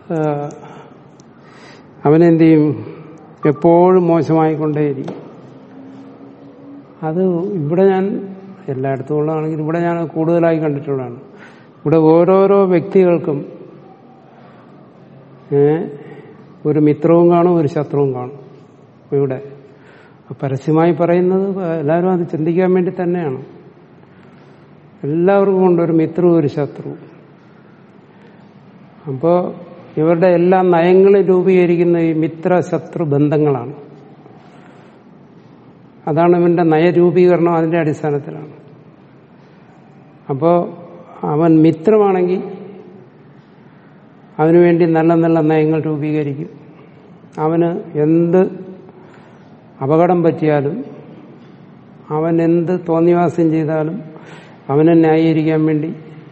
ആ, അവനെന്ത് ചെയ്യും എപ്പോഴും മോശമായിക്കൊണ്ടേയിരിക്കും അത് ഇവിടെ ഞാൻ എല്ലായിടത്തും ഉള്ളതാണെങ്കിൽ ഇവിടെ ഞാൻ കൂടുതലായി കണ്ടിട്ടുള്ളതാണ് ഇവിടെ ഓരോരോ വ്യക്തികൾക്കും ഏ, ഒരു മിത്രവും കാണും ഒരു ശത്രുവും കാണും ഇവിടെ പരസ്യമായി പറയുന്നത് എല്ലാവരും അത് ചിന്തിക്കാൻ വേണ്ടി തന്നെയാണ് എല്ലാവർക്കും ഉണ്ട് ഒരു മിത്രവും ഒരു ശത്രുവും അപ്പോൾ ഇവരുടെ എല്ലാ നയങ്ങളും രൂപീകരിക്കുന്ന ഈ മിത്ര ശത്രു ബന്ധങ്ങളാണ് അതാണ് ഇവന്റെ നയരൂപീകരണം അതിന്റെ അടിസ്ഥാനത്തിലാണ് അപ്പോൾ അവൻ മിത്രമാണെങ്കിൽ അവന് വേണ്ടി നല്ല നല്ല നയങ്ങൾ രൂപീകരിക്കും അവന് എന്ത് അപകടം പറ്റിയാലും അവൻ എന്ത് തോന്നിവാസം ചെയ്താലും അവനെ ന്യായീകരിക്കാൻ വേണ്ടി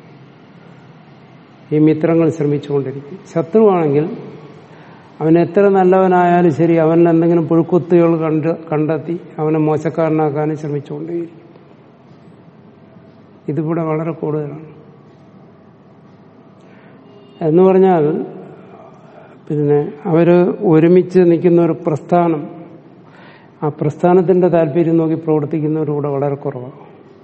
ഈ മിത്രങ്ങൾ ശ്രമിച്ചുകൊണ്ടിരിക്കും ശത്രുവാണെങ്കിൽ അവൻ എത്ര നല്ലവനായാലും ശരി അവൻ എന്തെങ്കിലും പുഴുക്കുത്തുകൾ കണ്ട് കണ്ടെത്തി അവനെ മോശക്കാരനാക്കാനും ശ്രമിച്ചുകൊണ്ടേയിരിക്കും ഇതിവിടെ വളരെ കൂടുതലാണ് എന്ന് പറഞ്ഞാൽ പിന്നെ അവര് ഒരുമിച്ച് നിൽക്കുന്ന ഒരു പ്രസ്ഥാനം ആ പ്രസ്ഥാനത്തിന്റെ താല്പര്യം നോക്കി പ്രവർത്തിക്കുന്നവരിവിടെ വളരെ കുറവാണ്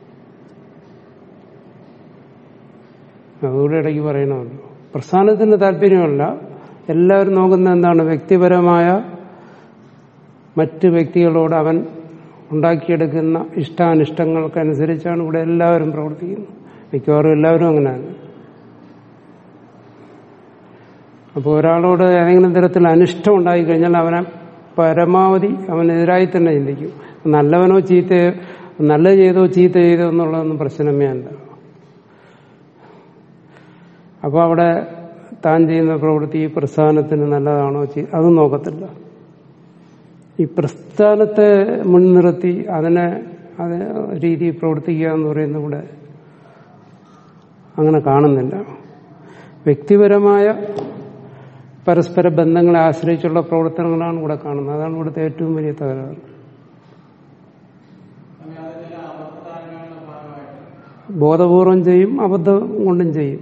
അതുകൂടെ ഇടയ്ക്ക് പറയണമല്ലോ പ്രസ്ഥാനത്തിന്റെ താല്പര്യമല്ല എല്ലാവരും നോക്കുന്ന എന്താണ് വ്യക്തിപരമായ മറ്റ് വ്യക്തികളോട് അവൻ ഉണ്ടാക്കിയെടുക്കുന്ന ഇഷ്ടാനിഷ്ടങ്ങൾക്കനുസരിച്ചാണ് ഇവിടെ എല്ലാവരും പ്രവർത്തിക്കുന്നത് മിക്കവാറും എല്ലാവരും അങ്ങനെയാണ് അപ്പോൾ ഒരാളോട് ഏതെങ്കിലും തരത്തിൽ അനിഷ്ടം ഉണ്ടായിക്കഴിഞ്ഞാൽ അവനെ പരമാവധി അവനെതിരായി തന്നെ ചിന്തിക്കും നല്ലവനോ ചീത്തയോ നല്ല ചെയ്തോ ചീത്ത ചെയ്തോ എന്നുള്ളതൊന്നും പ്രശ്നമേ അല്ല അപ്പോൾ അവിടെ താൻ ചെയ്യുന്ന പ്രവൃത്തി ഈ പ്രസ്ഥാനത്തിന് നല്ലതാണോ ചീ- അതും നോക്കത്തില്ല ഈ പ്രസ്ഥാനത്തെ മുൻനിർത്തി അതിനെ അത് രീതിയിൽ പ്രവർത്തിക്കുക എന്ന് പറയുന്നത് ഇവിടെ അങ്ങനെ കാണുന്നില്ല വ്യക്തിപരമായ പരസ്പര ബന്ധങ്ങളെ ആശ്രയിച്ചുള്ള പ്രവർത്തനങ്ങളാണ് ഇവിടെ കാണുന്നത് അതാണ് ഇവിടുത്തെ ഏറ്റവും വലിയ തകരാറ് ബോധപൂർവം ചെയ്യും അബദ്ധം കൊണ്ടും ചെയ്യും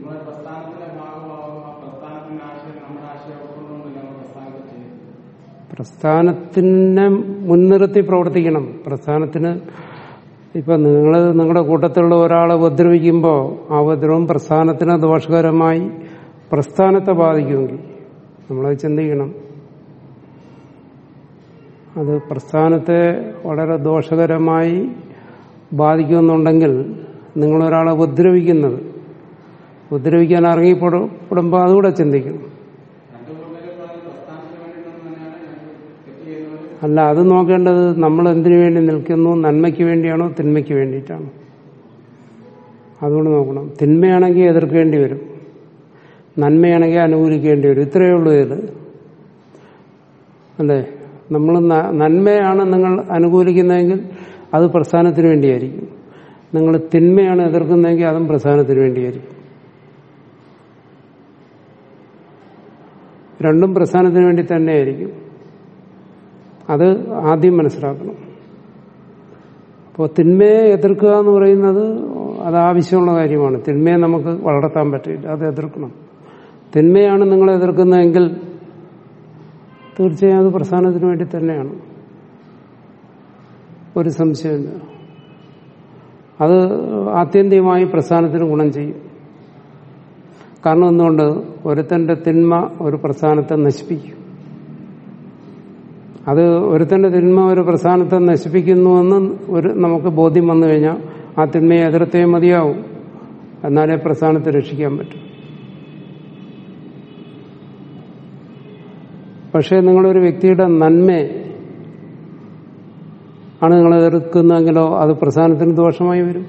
പ്രസ്ഥാനത്തിനെ മുൻനിർത്തി പ്രവർത്തിക്കണം പ്രസ്ഥാനത്തിന് ഇപ്പൊ നിങ്ങൾ നിങ്ങളുടെ കൂട്ടത്തിലുള്ള ഒരാളെ ഉപദ്രവിക്കുമ്പോൾ ആ ഉപദ്രവം പ്രസ്ഥാനത്തിന് ദോഷകരമായി പ്രസ്ഥാനത്തെ ബാധിക്കുമെങ്കിൽ നമ്മളത് ചിന്തിക്കണം അത് പ്രസ്ഥാനത്തെ വളരെ ദോഷകരമായി ബാധിക്കുമെന്നുണ്ടെങ്കിൽ നിങ്ങളൊരാളെ ഉപദ്രവിക്കുന്നത് ഉപദ്രവിക്കാൻ ഇറങ്ങിപ്പെടുമ്പോൾ അതുകൂടെ ചിന്തിക്കണം അല്ല അത് നോക്കേണ്ടത് നമ്മൾ എന്തിനു വേണ്ടി നിൽക്കുന്നു നന്മയ്ക്ക് വേണ്ടിയാണോ തിന്മയ്ക്ക് വേണ്ടിയിട്ടാണോ അതുകൊണ്ട് നോക്കണം തിന്മയാണെങ്കിൽ എതിർക്കേണ്ടി വരും നന്മയാണെങ്കിൽ അനുകൂലിക്കേണ്ടി വരും ഇത്രയേ ഉള്ളൂ ഇത് അല്ലേ നമ്മൾ ന- നന്മയാണ് നിങ്ങൾ അനുകൂലിക്കുന്നതെങ്കിൽ അത് പ്രസ്ഥാനത്തിന് വേണ്ടിയായിരിക്കും നിങ്ങൾ തിന്മയാണ് എതിർക്കുന്നതെങ്കിൽ അതും പ്രസ്ഥാനത്തിന് വേണ്ടിയായിരിക്കും രണ്ടും പ്രസ്ഥാനത്തിന് വേണ്ടി തന്നെയായിരിക്കും അത് ആദ്യം മനസ്സിലാക്കണം അപ്പോൾ തിന്മയെ എതിർക്കുക എന്ന് പറയുന്നത് അത് ആവശ്യമുള്ള കാര്യമാണ് തിന്മയെ നമുക്ക് വളർത്താൻ പറ്റില്ല അത് എതിർക്കണം തിന്മയാണ് നിങ്ങൾ എതിർക്കുന്നതെങ്കിൽ തീർച്ചയായും അത് പ്രസ്ഥാനത്തിന് വേണ്ടി തന്നെയാണ് ഒരു സംശയമില്ല അത് ആത്യന്തികമായി പ്രസ്ഥാനത്തിന് ഗുണം ചെയ്യും കാരണം എന്തുകൊണ്ട് ഒരുത്തന്റെ തിന്മ ഒരു പ്രസ്ഥാനത്തെ നശിപ്പിക്കും അത് ഒരുത്തന്റെ തിന്മ ഒരു പ്രസ്ഥാനത്തെ നശിപ്പിക്കുന്നുവെന്ന് ഒരു നമുക്ക് ബോധ്യം വന്നു കഴിഞ്ഞാൽ ആ തിന്മയെ എതിർത്തേ മതിയാവും എന്നാലേ പ്രസ്ഥാനത്തെ രക്ഷിക്കാൻ പറ്റും പക്ഷേ നിങ്ങളൊരു വ്യക്തിയുടെ നന്മയെ ആണ് നിങ്ങൾ എതിർക്കുന്നതെങ്കിലോ അത് പ്രസ്ഥാനത്തിന് ദോഷമായി വരും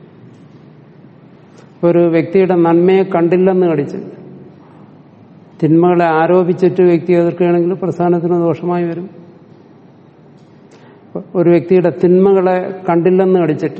ഒരു വ്യക്തിയുടെ നന്മയെ കണ്ടില്ലെന്ന് കടിച്ച് തിന്മകളെ ആരോപിച്ചിട്ട് വ്യക്തി എതിർക്കുകയാണെങ്കിൽ പ്രസ്ഥാനത്തിന് ദോഷമായി വരും ഒരു വ്യക്തിയുടെ തിന്മകളെ കണ്ടില്ലെന്ന് കടിച്ചിട്ട്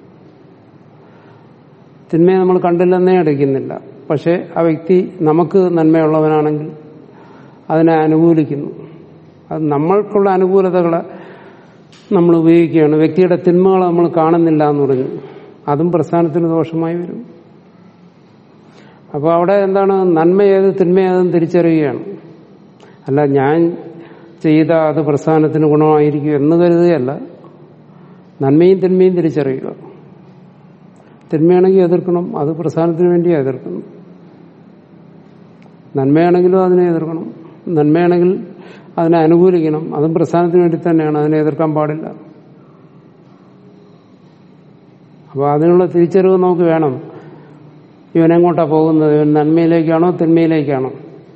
തിന്മയെ നമ്മൾ കണ്ടില്ലെന്നേ അടിക്കുന്നില്ല പക്ഷെ ആ വ്യക്തി നമുക്ക് നന്മയുള്ളവനാണെങ്കിൽ അതിനെ അനുകൂലിക്കുന്നു അത് നമ്മൾക്കുള്ള അനുകൂലതകളെ നമ്മൾ ഉപയോഗിക്കുകയാണ് വ്യക്തിയുടെ തിന്മകളെ നമ്മൾ കാണുന്നില്ല എന്ന് പറഞ്ഞു അതും പ്രസ്ഥാനത്തിന് ദോഷമായി വരും അപ്പോൾ അവിടെ എന്താണ് നന്മ ഏത് തിന്മ ഏതെന്ന് തിരിച്ചറിയുകയാണ് അല്ല ഞാൻ ചെയ്ത അത് പ്രസ്ഥാനത്തിന് ഗുണമായിരിക്കും എന്ന് കരുതുകയല്ല നന്മയും തിന്മയും തിരിച്ചറിയുക തിന്മയാണെങ്കിൽ എതിർക്കണം അത് പ്രസ്ഥാനത്തിന് വേണ്ടി എതിർക്കണം നന്മയാണെങ്കിലും അതിനെ എതിർക്കണം നന്മയാണെങ്കിൽ അതിനെ അനുകൂലിക്കണം അതും പ്രസ്ഥാനത്തിന് വേണ്ടി തന്നെയാണ് അതിനെ എതിർക്കാൻ പാടില്ല അപ്പോൾ അതിനുള്ള തിരിച്ചറിവ് നമുക്ക് വേണം ഇവനെങ്ങോട്ടാ പോകുന്നത് ഇവൻ നന്മയിലേക്കാണോ തിന്മയിലേക്കാണോ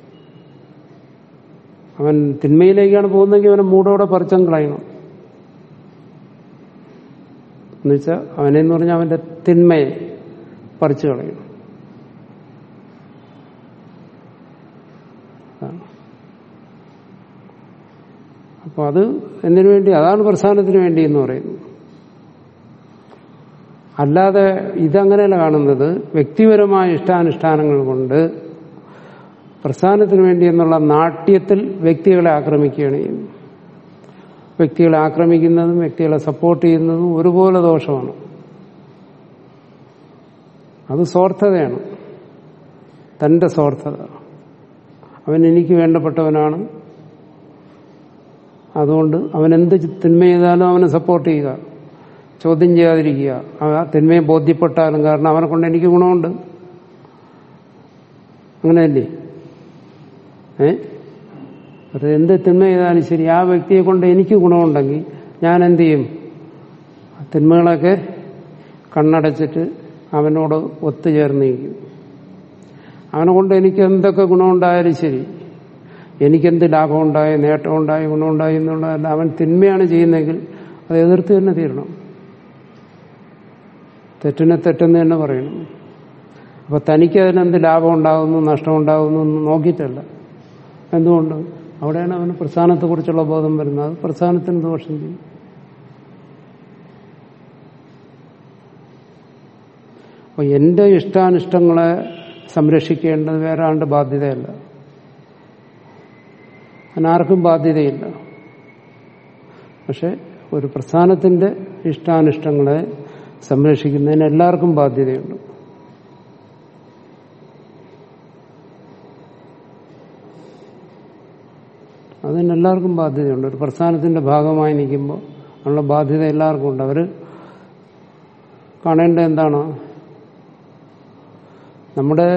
അവൻ തിന്മയിലേക്കാണ് പോകുന്നതെങ്കിൽ അവനെ മൂടോടെ പറിച്ചം കളയണം എന്നുവെച്ചാൽ അവനെന്ന് പറഞ്ഞാൽ അവന്റെ തിന്മയെ പറിച്ചു കളയണം അപ്പൊ അത് എന്തിനു വേണ്ടി അതാണ് പ്രസ്ഥാനത്തിന് വേണ്ടി എന്ന് പറയുന്നത് അല്ലാതെ ഇതങ്ങനെയല്ല കാണുന്നത് വ്യക്തിപരമായ ഇഷ്ടാനുഷ്ഠാനങ്ങൾ കൊണ്ട് പ്രസ്ഥാനത്തിന് വേണ്ടി എന്നുള്ള നാട്യത്തിൽ വ്യക്തികളെ ആക്രമിക്കുകയാണ് ചെയ്യുന്നത് വ്യക്തികളെ ആക്രമിക്കുന്നതും വ്യക്തികളെ സപ്പോർട്ട് ചെയ്യുന്നതും ഒരുപോലെ ദോഷമാണ് അത് സ്വാർത്ഥതയാണ് തന്റെ സ്വാർത്ഥത അവൻ എനിക്ക് വേണ്ടപ്പെട്ടവനാണ് അതുകൊണ്ട് അവൻ എന്ത് തിന്മ ചെയ്താലും അവനെ സപ്പോർട്ട് ചെയ്യുക ചോദ്യം ചെയ്യാതിരിക്കുക ആ തിന്മയെ ബോധ്യപ്പെട്ടാലും കാരണം അവനെ കൊണ്ട് എനിക്ക് ഗുണമുണ്ട് അങ്ങനെയല്ലേ ഏ അത് എന്ത് തിന്മ ചെയ്താലും ശരി ആ വ്യക്തിയെ കൊണ്ട് എനിക്ക് ഗുണമുണ്ടെങ്കിൽ ഞാൻ എന്ത് ചെയ്യും ആ തിന്മകളൊക്കെ കണ്ണടച്ചിട്ട് അവനോട് ഒത്തുചേർന്നിരിക്കും അവനെ കൊണ്ട് എനിക്ക് എന്തൊക്കെ ഗുണമുണ്ടായാലും ശരി എനിക്കെന്ത് ലാഭമുണ്ടായി നേട്ടമുണ്ടായി ഗുണമുണ്ടായി എന്നുള്ളതല്ല അവൻ തിന്മയാണ് ചെയ്യുന്നതെങ്കിൽ അത് എതിർത്ത് തന്നെ തീരണം തെറ്റിനെ തെറ്റെന്ന് തന്നെ പറയണം അപ്പൊ തനിക്ക് അതിനെന്ത് ലാഭം ഉണ്ടാകുന്നു നഷ്ടം ഉണ്ടാകുന്നു എന്ന് നോക്കിയിട്ടല്ല എന്തുകൊണ്ട് അവിടെയാണ് അവന് പ്രസ്ഥാനത്തെക്കുറിച്ചുള്ള ബോധം വരുന്നത് അത് പ്രസ്ഥാനത്തിന് ദോഷം ചെയ്യും അപ്പൊ എന്റെ ഇഷ്ടാനിഷ്ടങ്ങളെ സംരക്ഷിക്കേണ്ടത് വേറെ ആണ്ട് ബാധ്യതയല്ല അതിനാർക്കും ബാധ്യതയില്ല പക്ഷെ ഒരു പ്രസ്ഥാനത്തിന്റെ ഇഷ്ടാനിഷ്ടങ്ങളെ സംരക്ഷിക്കുന്നതിന് എല്ലാവർക്കും ബാധ്യതയുണ്ട് അതിന് എല്ലാവർക്കും ബാധ്യതയുണ്ട് ഒരു പ്രസ്ഥാനത്തിന്റെ ഭാഗമായി നിൽക്കുമ്പോൾ ഉള്ള ബാധ്യത എല്ലാവർക്കും ഉണ്ട് അവര് കാണേണ്ട എന്താണ് നമ്മുടെ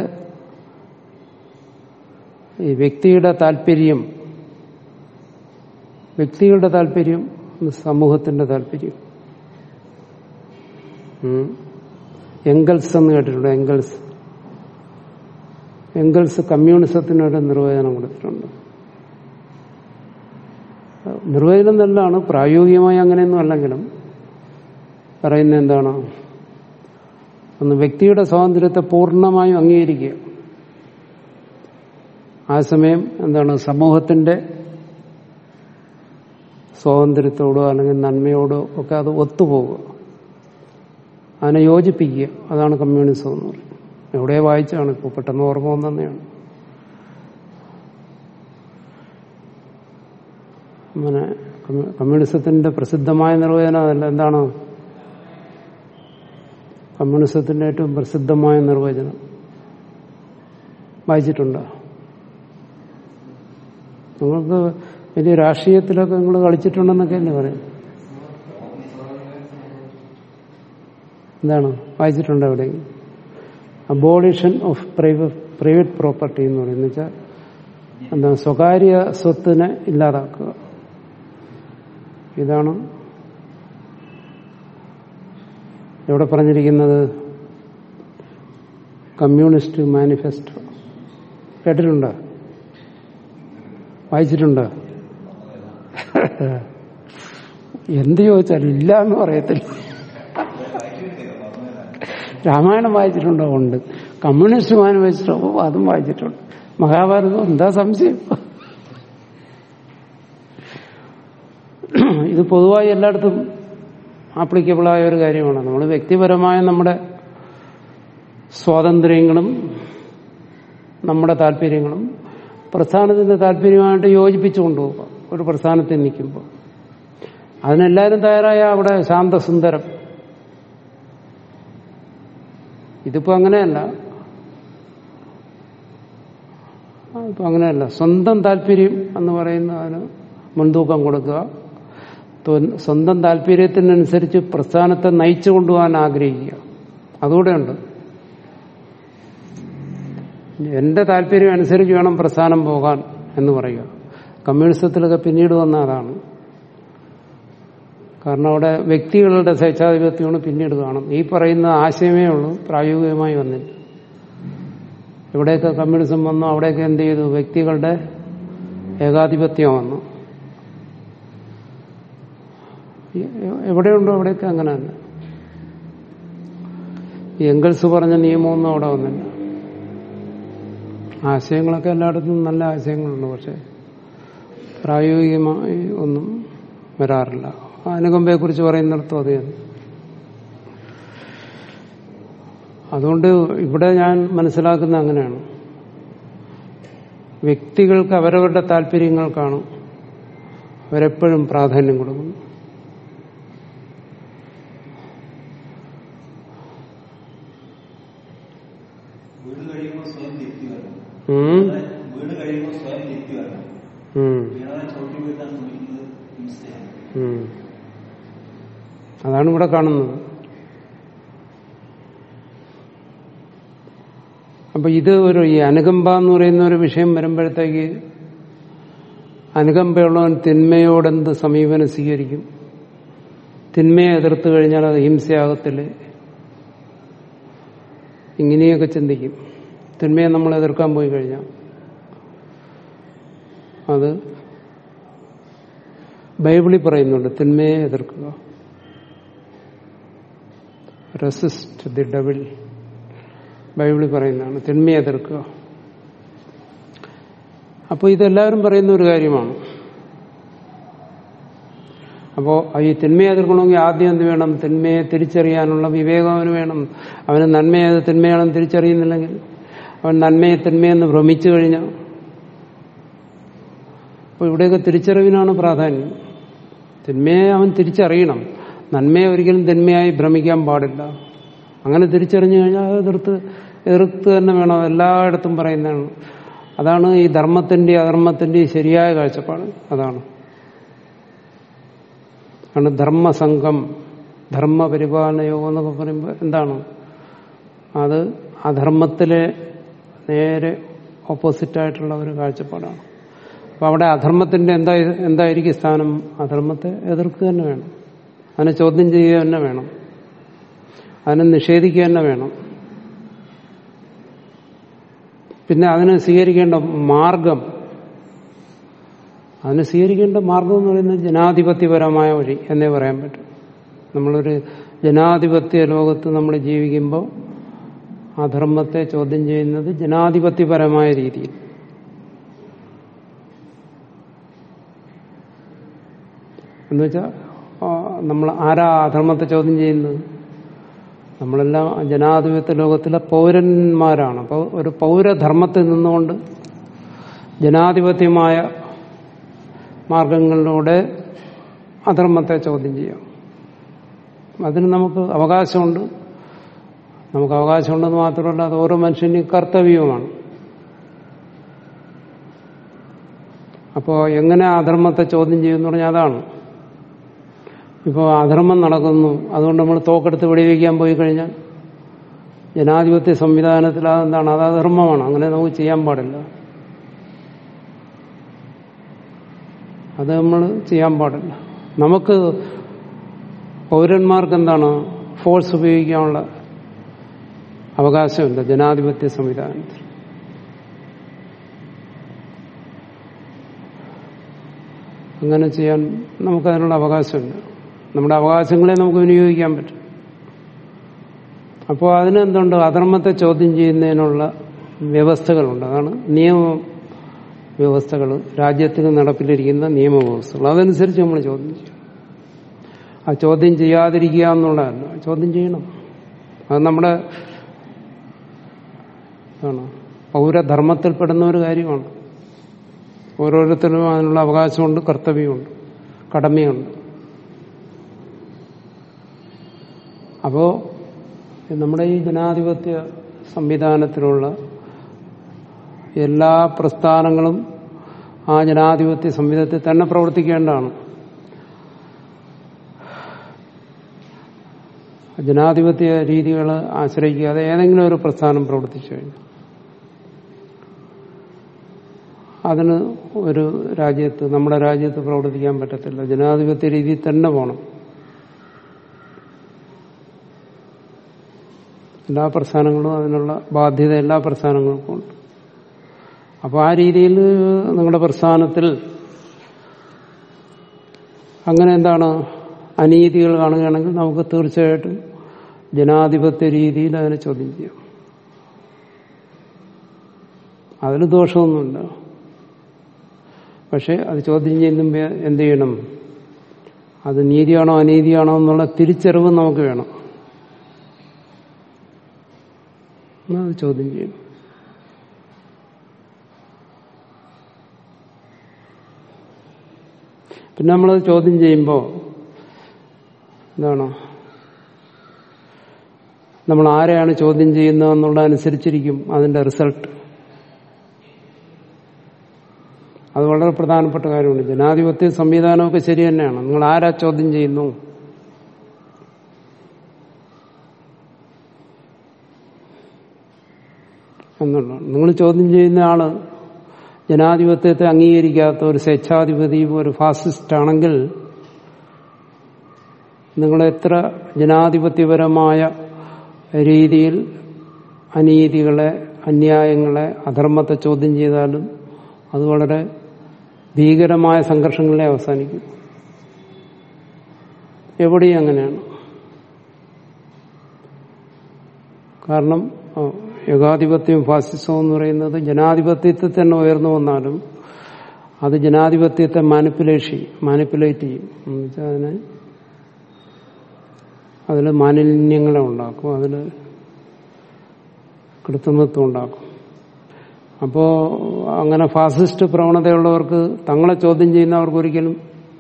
ഈ വ്യക്തിയുടെ താല്പര്യം വ്യക്തികളുടെ താല്പര്യം സമൂഹത്തിന്റെ താല്പര്യം ഉം. എംഗൽസ് എന്ന് കേട്ടിട്ടുണ്ട് എംഗൽസ് എംഗൽസ് കമ്മ്യൂണിസത്തിനൊരു നിർവചനം കൊടുത്തിട്ടുണ്ട് നിർവചനം നല്ലതാണ് പ്രായോഗികമായി അങ്ങനെയൊന്നും അല്ലെങ്കിലും പറയുന്നത് എന്താണ് ഒന്ന് വ്യക്തിയുടെ സ്വാതന്ത്ര്യത്തെ പൂർണ്ണമായും അംഗീകരിക്കുക ആ സമയം എന്താണ് സമൂഹത്തിന്റെ സ്വാതന്ത്ര്യത്തോടോ അല്ലെങ്കിൽ നന്മയോടോ ഒക്കെ അത് ഒത്തുപോകുക അതിനെ യോജിപ്പിക്കുക അതാണ് കമ്മ്യൂണിസം എന്ന് പറയുന്നത് എവിടെ വായിച്ചാണ് ഇപ്പോൾ പെട്ടെന്ന് ഓർമ്മ വന്നെയാണ് അങ്ങനെ കമ്മ്യൂ- കമ്മ്യൂണിസത്തിന്റെ പ്രസിദ്ധമായ നിർവചനം അതല്ല എന്താണ് കമ്മ്യൂണിസത്തിന്റെ ഏറ്റവും പ്രസിദ്ധമായ നിർവചനം വായിച്ചിട്ടുണ്ടോ നിങ്ങൾക്ക് വലിയ രാഷ്ട്രീയത്തിലൊക്കെ നിങ്ങൾ കളിച്ചിട്ടുണ്ടെന്നൊക്കെ അല്ലേ പറയും എന്താണ് വായിച്ചിട്ടുണ്ടോ എവിടെയെങ്കിലും abolition of private private property എന്ന് പറയുന്നത് വെച്ചാൽ എന്താ സ്വകാര്യ സ്വത്തിനെ ഇല്ലാതാക്കുക ഇതാണ് എവിടെ പറഞ്ഞിരിക്കുന്നത് കമ്മ്യൂണിസ്റ്റ് മാനിഫെസ്റ്റോ കേട്ടിട്ടുണ്ടോ വായിച്ചിട്ടുണ്ടോ എന്ത് ചോദിച്ചാലും ഇല്ല എന്ന് പറയത്തില്ല രാമായണം വായിച്ചിട്ടുണ്ടോ ഉണ്ട് കമ്മ്യൂണിസ്റ്റ് മാനിഫെസ്റ്റോ അതും വായിച്ചിട്ടുണ്ട് മഹാഭാരതം എന്താ സംശയം ഇത് പൊതുവായി എല്ലായിടത്തും ആപ്ലിക്കബിളായ ഒരു കാര്യമാണ് നമ്മൾ വ്യക്തിപരമായ നമ്മുടെ സ്വാതന്ത്ര്യങ്ങളും നമ്മുടെ താല്പര്യങ്ങളും പ്രസ്ഥാനത്തിന്റെ താല്പര്യമായിട്ട് യോജിപ്പിച്ചു കൊണ്ടുപോകുക ഒരു പ്രസ്ഥാനത്തിൽ നിൽക്കുമ്പോൾ അതിനെല്ലാവരും തയ്യാറായ അവിടെ ശാന്തസുന്ദരം ഇതിപ്പോ അങ്ങനെയല്ല ഇപ്പൊ അങ്ങനെയല്ല സ്വന്തം താല്പര്യം എന്ന് പറയുന്ന അതിന് മുൻതൂക്കം കൊടുക്കുക തൊ- സ്വന്തം താല്പര്യത്തിനനുസരിച്ച് പ്രസ്ഥാനത്തെ നയിച്ചു കൊണ്ടുപോകാൻ ആഗ്രഹിക്കുക അതുകൂടെ ഉണ്ട് എന്റെ താല്പര്യം അനുസരിച്ച് വേണം പ്രസ്ഥാനം പോകാൻ എന്ന് പറയുക കമ്മ്യൂണിസത്തിലൊക്കെ പിന്നീട് വന്ന അതാണ് കാരണം അവിടെ വ്യക്തികളുടെ സ്വേച്ഛാധിപത്യമാണ് പിന്നീട് കാണും ഈ പറയുന്ന ആശയമേ ഉള്ളൂ പ്രായോഗികമായി വന്നില്ല എവിടെയൊക്കെ കമ്മ്യൂണിസം വന്നു അവിടെയൊക്കെ എന്ത് ചെയ്തു വ്യക്തികളുടെ ഏകാധിപത്യം വന്നു എ- എവിടെയുണ്ടോ അവിടെയൊക്കെ അങ്ങനെ തന്നെ ഈ എംഗൽസ് പറഞ്ഞ നിയമമൊന്നും അവിടെ വന്നില്ല ആശയങ്ങളൊക്കെ എല്ലായിടത്തും നല്ല ആശയങ്ങളുണ്ട് പക്ഷെ പ്രായോഗികമായി ഒന്നും വരാറില്ല അനുകമ്പയെ കുറിച്ച് പറയുന്നിടത്തും അത് തന്നെ അതുകൊണ്ട് ഇവിടെ ഞാൻ മനസ്സിലാക്കുന്ന അങ്ങനെയാണ് വ്യക്തികൾക്ക് അവരവരുടെ താല്പര്യങ്ങൾക്കാണ് അവരെപ്പോഴും പ്രാധാന്യം കൊടുക്കുന്നു വീട് കഴിയുമ്പോൾ സ്വയം തിരുത്തി വരണം ഉം. വീട് കഴിയുമ്പോൾ സ്വയം തിരുത്തി വരണം ഉം. വീണവനെ ചവിട്ടി വീഴ്ത്താൻ ശ്രമിക്കുന്നത് ഹിംസയാണ് ഉം. അതാണ് ഇവിടെ കാണുന്നത് അപ്പൊ ഇത് ഒരു ഈ അനുകമ്പ എന്ന് പറയുന്ന ഒരു വിഷയം വരുമ്പോഴത്തേക്ക് അനുകമ്പയുള്ളവൻ തിന്മയോടെന്ത് സമീപനം സ്വീകരിക്കും തിന്മയെ എതിർത്ത് കഴിഞ്ഞാൽ അത് ഹിംസയാകത്തില്ലേ ഇങ്ങനെയൊക്കെ ചിന്തിക്കും തിന്മയെ നമ്മൾ എതിർക്കാൻ പോയി കഴിഞ്ഞാൽ അത് ബൈബിളിൽ പറയുന്നുണ്ട് തിന്മയെ എതിർക്കുക റെസിസ്റ്റ് ദി ഡബിൾ ബൈബിളിൽ പറയുന്നതാണ് തിന്മയെ എതിർക്കുക അപ്പോൾ ഇതെല്ലാവരും പറയുന്ന ഒരു കാര്യമാണ് അപ്പോൾ ഈ തിന്മയെ എതിർക്കണമെങ്കിൽ ആദ്യം എന്ത് വേണം തിന്മയെ തിരിച്ചറിയാനുള്ള വിവേകം അവന് വേണം അവന് നന്മയെ തിന്മയാണെന്ന് തിരിച്ചറിയുന്നില്ലെങ്കിൽ അവൻ നന്മയെ തിന്മയെന്ന് ഭ്രമിച്ചു കഴിഞ്ഞാൽ അപ്പോൾ ഇവിടെയൊക്കെ തിരിച്ചറിവിനാണ് പ്രാധാന്യം തിന്മയെ അവൻ തിരിച്ചറിയണം നന്മയെ ഒരിക്കലും തിന്മയായി ഭ്രമിക്കാൻ പാടില്ല അങ്ങനെ തിരിച്ചറിഞ്ഞു കഴിഞ്ഞാൽ അത് എതിർത്ത് എതിർത്ത് തന്നെ വേണം എല്ലായിടത്തും പറയുന്നതാണ് അതാണ് ഈ ധർമ്മത്തിന്റെ അധർമ്മത്തിന്റെ ശരിയായ കാഴ്ചപ്പാട് അതാണ് ആണ് ധർമ്മസംഘം ധർമ്മപരിപാലന യോഗം എന്നൊക്കെ പറയുമ്പോൾ എന്താണ് അത് അധർമ്മത്തിലെ നേരെ ഓപ്പോസിറ്റായിട്ടുള്ള ഒരു കാഴ്ചപ്പാടാണ് അപ്പൊ അവിടെ അധർമ്മത്തിന്റെ എന്താ എന്തായിരിക്കും സ്ഥാനം അധർമ്മത്തെ എതിർക്കുക തന്നെ വേണം അതിനെ ചോദ്യം ചെയ്യുക തന്നെ വേണം അതിനെ നിഷേധിക്കുക തന്നെ വേണം പിന്നെ അതിന് സ്വീകരിക്കേണ്ട മാർഗം അതിന് സ്വീകരിക്കേണ്ട മാർഗം എന്ന് പറയുന്നത് ജനാധിപത്യപരമായ വഴി എന്നേ പറയാൻ പറ്റും നമ്മളൊരു ജനാധിപത്യ ലോകത്ത് നമ്മൾ ജീവിക്കുമ്പോൾ അധർമ്മത്തെ ചോദ്യം ചെയ്യുന്നത് ജനാധിപത്യപരമായ രീതിയിൽ എന്നുവെച്ചാൽ നമ്മൾ ആരാ അധർമ്മത്തെ ചോദ്യം ചെയ്യുന്നത് നമ്മളെല്ലാം ജനാധിപത്യ ലോകത്തിലെ പൗരന്മാരാണ് അപ്പോൾ ഒരു പൗരധർമ്മത്തിൽ നിന്നുകൊണ്ട് ജനാധിപത്യമായ മാർഗങ്ങളിലൂടെ അധർമ്മത്തെ ചോദ്യം ചെയ്യാം അതിന് നമുക്ക് അവകാശമുണ്ട് നമുക്ക് അവകാശമുണ്ടെന്ന് മാത്രമല്ല അത് ഓരോ മനുഷ്യനും കർത്തവ്യവുമാണ് അപ്പോൾ എങ്ങനെ അധർമ്മത്തെ ചോദ്യം ചെയ്യുമെന്ന് പറഞ്ഞാൽ അതാണ് ഇപ്പോൾ അധർമ്മം നടക്കുന്നു അതുകൊണ്ട് നമ്മൾ തോക്കെടുത്ത് വെടിവെക്കാൻ പോയി കഴിഞ്ഞാൽ ജനാധിപത്യ സംവിധാനത്തിൽ അതെന്താണ് അത് അധർമ്മമാണ് അങ്ങനെ നമുക്ക് ചെയ്യാൻ പാടില്ല അത് നമ്മൾ ചെയ്യാൻ പാടില്ല നമുക്ക് പൗരന്മാർക്ക് എന്താണ് ഫോഴ്സ് ഉപയോഗിക്കാനുള്ള അവകാശമില്ല ജനാധിപത്യ സംവിധാനത്തിൽ അങ്ങനെ ചെയ്യാൻ നമുക്കതിനുള്ള അവകാശമില്ല നമ്മുടെ അവകാശങ്ങളെ നമുക്ക് വിനിയോഗിക്കാൻ പറ്റും അപ്പോൾ അതിനെന്തുണ്ട് അധർമ്മത്തെ ചോദ്യം ചെയ്യുന്നതിനുള്ള വ്യവസ്ഥകളുണ്ട് അതാണ് നിയമ വ്യവസ്ഥകൾ രാജ്യത്തിന് നടപ്പിലിരിക്കുന്ന നിയമവ്യവസ്ഥകൾ അതനുസരിച്ച് നമ്മൾ ചോദ്യം ചെയ്യും ആ ചോദ്യം ചെയ്യാതിരിക്കുക എന്നുള്ളതല്ല ചോദ്യം ചെയ്യണം അത് നമ്മുടെ ആണ് പൗരധർമ്മത്തിൽപ്പെടുന്ന ഒരു കാര്യമാണ് ഓരോരുത്തരും അതിനുള്ള അവകാശമുണ്ട് കർത്തവ്യമുണ്ട് കടമയുണ്ട് അപ്പോ നമ്മുടെ ഈ ജനാധിപത്യ സംവിധാനത്തിലുള്ള എല്ലാ പ്രസ്ഥാനങ്ങളും ആ ജനാധിപത്യ സംവിധാനത്തിൽ തന്നെ പ്രവർത്തിക്കേണ്ടതാണ് ജനാധിപത്യ രീതികൾ ആശ്രയിക്കാതെ ഏതെങ്കിലും ഒരു പ്രസ്ഥാനം പ്രവർത്തിച്ചു കഴിഞ്ഞു അതിന് ഒരു രാജ്യത്ത് നമ്മുടെ രാജ്യത്ത് പ്രവർത്തിക്കാൻ പറ്റത്തില്ല ജനാധിപത്യ രീതിയിൽ തന്നെ പോകണം എല്ലാ പ്രസ്ഥാനങ്ങളും അതിനുള്ള ബാധ്യത എല്ലാ പ്രസ്ഥാനങ്ങൾക്കും ഉണ്ട് അപ്പോൾ ആ രീതിയിൽ നിങ്ങളുടെ പ്രസ്ഥാനത്തിൽ അങ്ങനെ എന്താണ് അനീതികൾ കാണുകയാണെങ്കിൽ നമുക്ക് തീർച്ചയായിട്ടും ജനാധിപത്യ രീതിയിൽ അതിനെ ചോദ്യം ചെയ്യാം അതിൽ ദോഷമൊന്നുമില്ല പക്ഷെ അത് ചോദ്യം ചെയ്യുമ്പോൾ എന്ത് ചെയ്യണം അത് നീതിയാണോ അനീതിയാണോ എന്നുള്ള തിരിച്ചറിവ് നമുക്ക് വേണം എന്നാ അത് ചോദ്യം ചെയ്യണം പിന്നെ നമ്മളത് ചോദ്യം ചെയ്യുമ്പോൾ എന്താണ് നമ്മൾ ആരെയാണ് ചോദ്യം ചെയ്യുന്നതെന്നുള്ള അനുസരിച്ചിരിക്കും അതിന്റെ റിസൾട്ട് അത് വളരെ പ്രധാനപ്പെട്ട കാര്യമാണ് ജനാധിപത്യ സംവിധാനമൊക്കെ ശരി തന്നെയാണ് നിങ്ങൾ ആരാ ചോദ്യം ചെയ്യുന്നു എന്നുള്ളതാണ് നിങ്ങൾ ചോദ്യം ചെയ്യുന്ന ആള് ജനാധിപത്യത്തെ അംഗീകരിക്കാത്ത ഒരു സ്വേച്ഛാധിപതി ഒരു ഫാസിസ്റ്റ് ആണെങ്കിൽ നിങ്ങൾ എത്ര ജനാധിപത്യപരമായ രീതിയിൽ അനീതികളെ അന്യായങ്ങളെ അധർമ്മത്തെ ചോദ്യം ചെയ്താലും അത് വളരെ ഭീകരമായ സംഘർഷങ്ങളെ അവസാനിക്കും എവിടെയും അങ്ങനെയാണ് കാരണം ഏകാധിപത്യവും ഫാസിസവും എന്ന് പറയുന്നത് ജനാധിപത്യത്തിൽ തന്നെ ഉയർന്നു വന്നാലും അത് ജനാധിപത്യത്തെ മാനിപ്പുലേഷൻ മാനിപ്പുലേറ്റ് ചെയ്യും എന്ന് വെച്ചാൽ അതിനെ അതിൽ മാലിന്യങ്ങളെ ഉണ്ടാക്കും അതിൽ കൃത്രിമത്വം ഉണ്ടാക്കും അപ്പോ അങ്ങനെ ഫാസിസ്റ്റ് പ്രവണതയുള്ളവർക്ക് തങ്ങളെ ചോദ്യം ചെയ്യുന്നവർക്ക് ഒരിക്കലും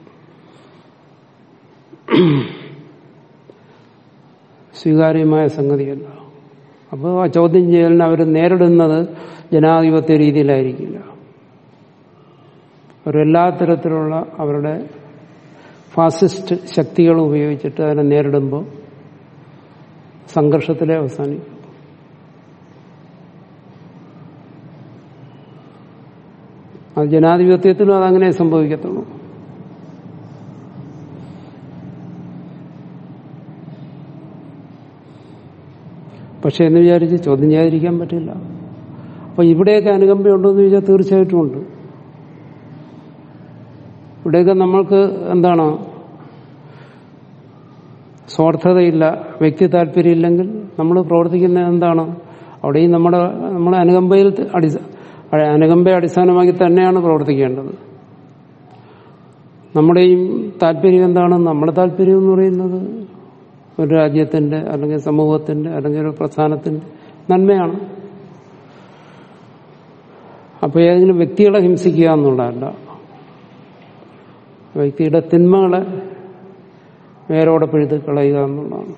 സ്വീകാര്യമായ സംഗതിയല്ല അപ്പോൾ ആ ചോദ്യം ചെയ്യലിന് അവർ നേരിടുന്നത് ജനാധിപത്യ രീതിയിലായിരിക്കില്ല അവരെല്ലാ തരത്തിലുള്ള അവരുടെ ഫാസിസ്റ്റ് ശക്തികൾ ഉപയോഗിച്ചിട്ട് അതിനെ നേരിടുമ്പോൾ സംഘർഷത്തിലെ അവസാനിക്കും അത് ജനാധിപത്യത്തിലും അതങ്ങനെ സംഭവിക്കത്തുള്ളൂ പക്ഷെ എന്ന് വിചാരിച്ച് ചോദ്യം ചെയ്യാതിരിക്കാൻ പറ്റില്ല അപ്പൊ ഇവിടെയൊക്കെ അനുകമ്പയുണ്ടോ എന്ന് ചോദിച്ചാൽ തീർച്ചയായിട്ടും ഉണ്ട് ഇവിടെയൊക്കെ നമ്മൾക്ക് എന്താണ് സ്വാർത്ഥതയില്ല വ്യക്തി താല്പര്യമില്ലെങ്കിൽ നമ്മൾ പ്രവർത്തിക്കുന്നത് എന്താണ് അവിടെയും നമ്മുടെ നമ്മളെ അനുകമ്പയിൽ അടിസ്ഥ അനുകമ്പയെ അടിസ്ഥാനമാക്കി തന്നെയാണ് പ്രവർത്തിക്കേണ്ടത് നമ്മുടെയും താല്പര്യം എന്താണ് നമ്മുടെ താല്പര്യം എന്ന് പറയുന്നത് ഒരു രാജ്യത്തിന്റെ അല്ലെങ്കിൽ സമൂഹത്തിന്റെ അല്ലെങ്കിൽ ഒരു പ്രസ്ഥാനത്തിന്റെ നന്മയാണ് അപ്പോൾ ഏതെങ്കിലും വ്യക്തികളെ ഹിംസിക്കുക എന്നുള്ളതല്ല വ്യക്തിയുടെ തിന്മകളെ വേരോടെ പിഴുത് കളയുക എന്നുള്ളതാണ്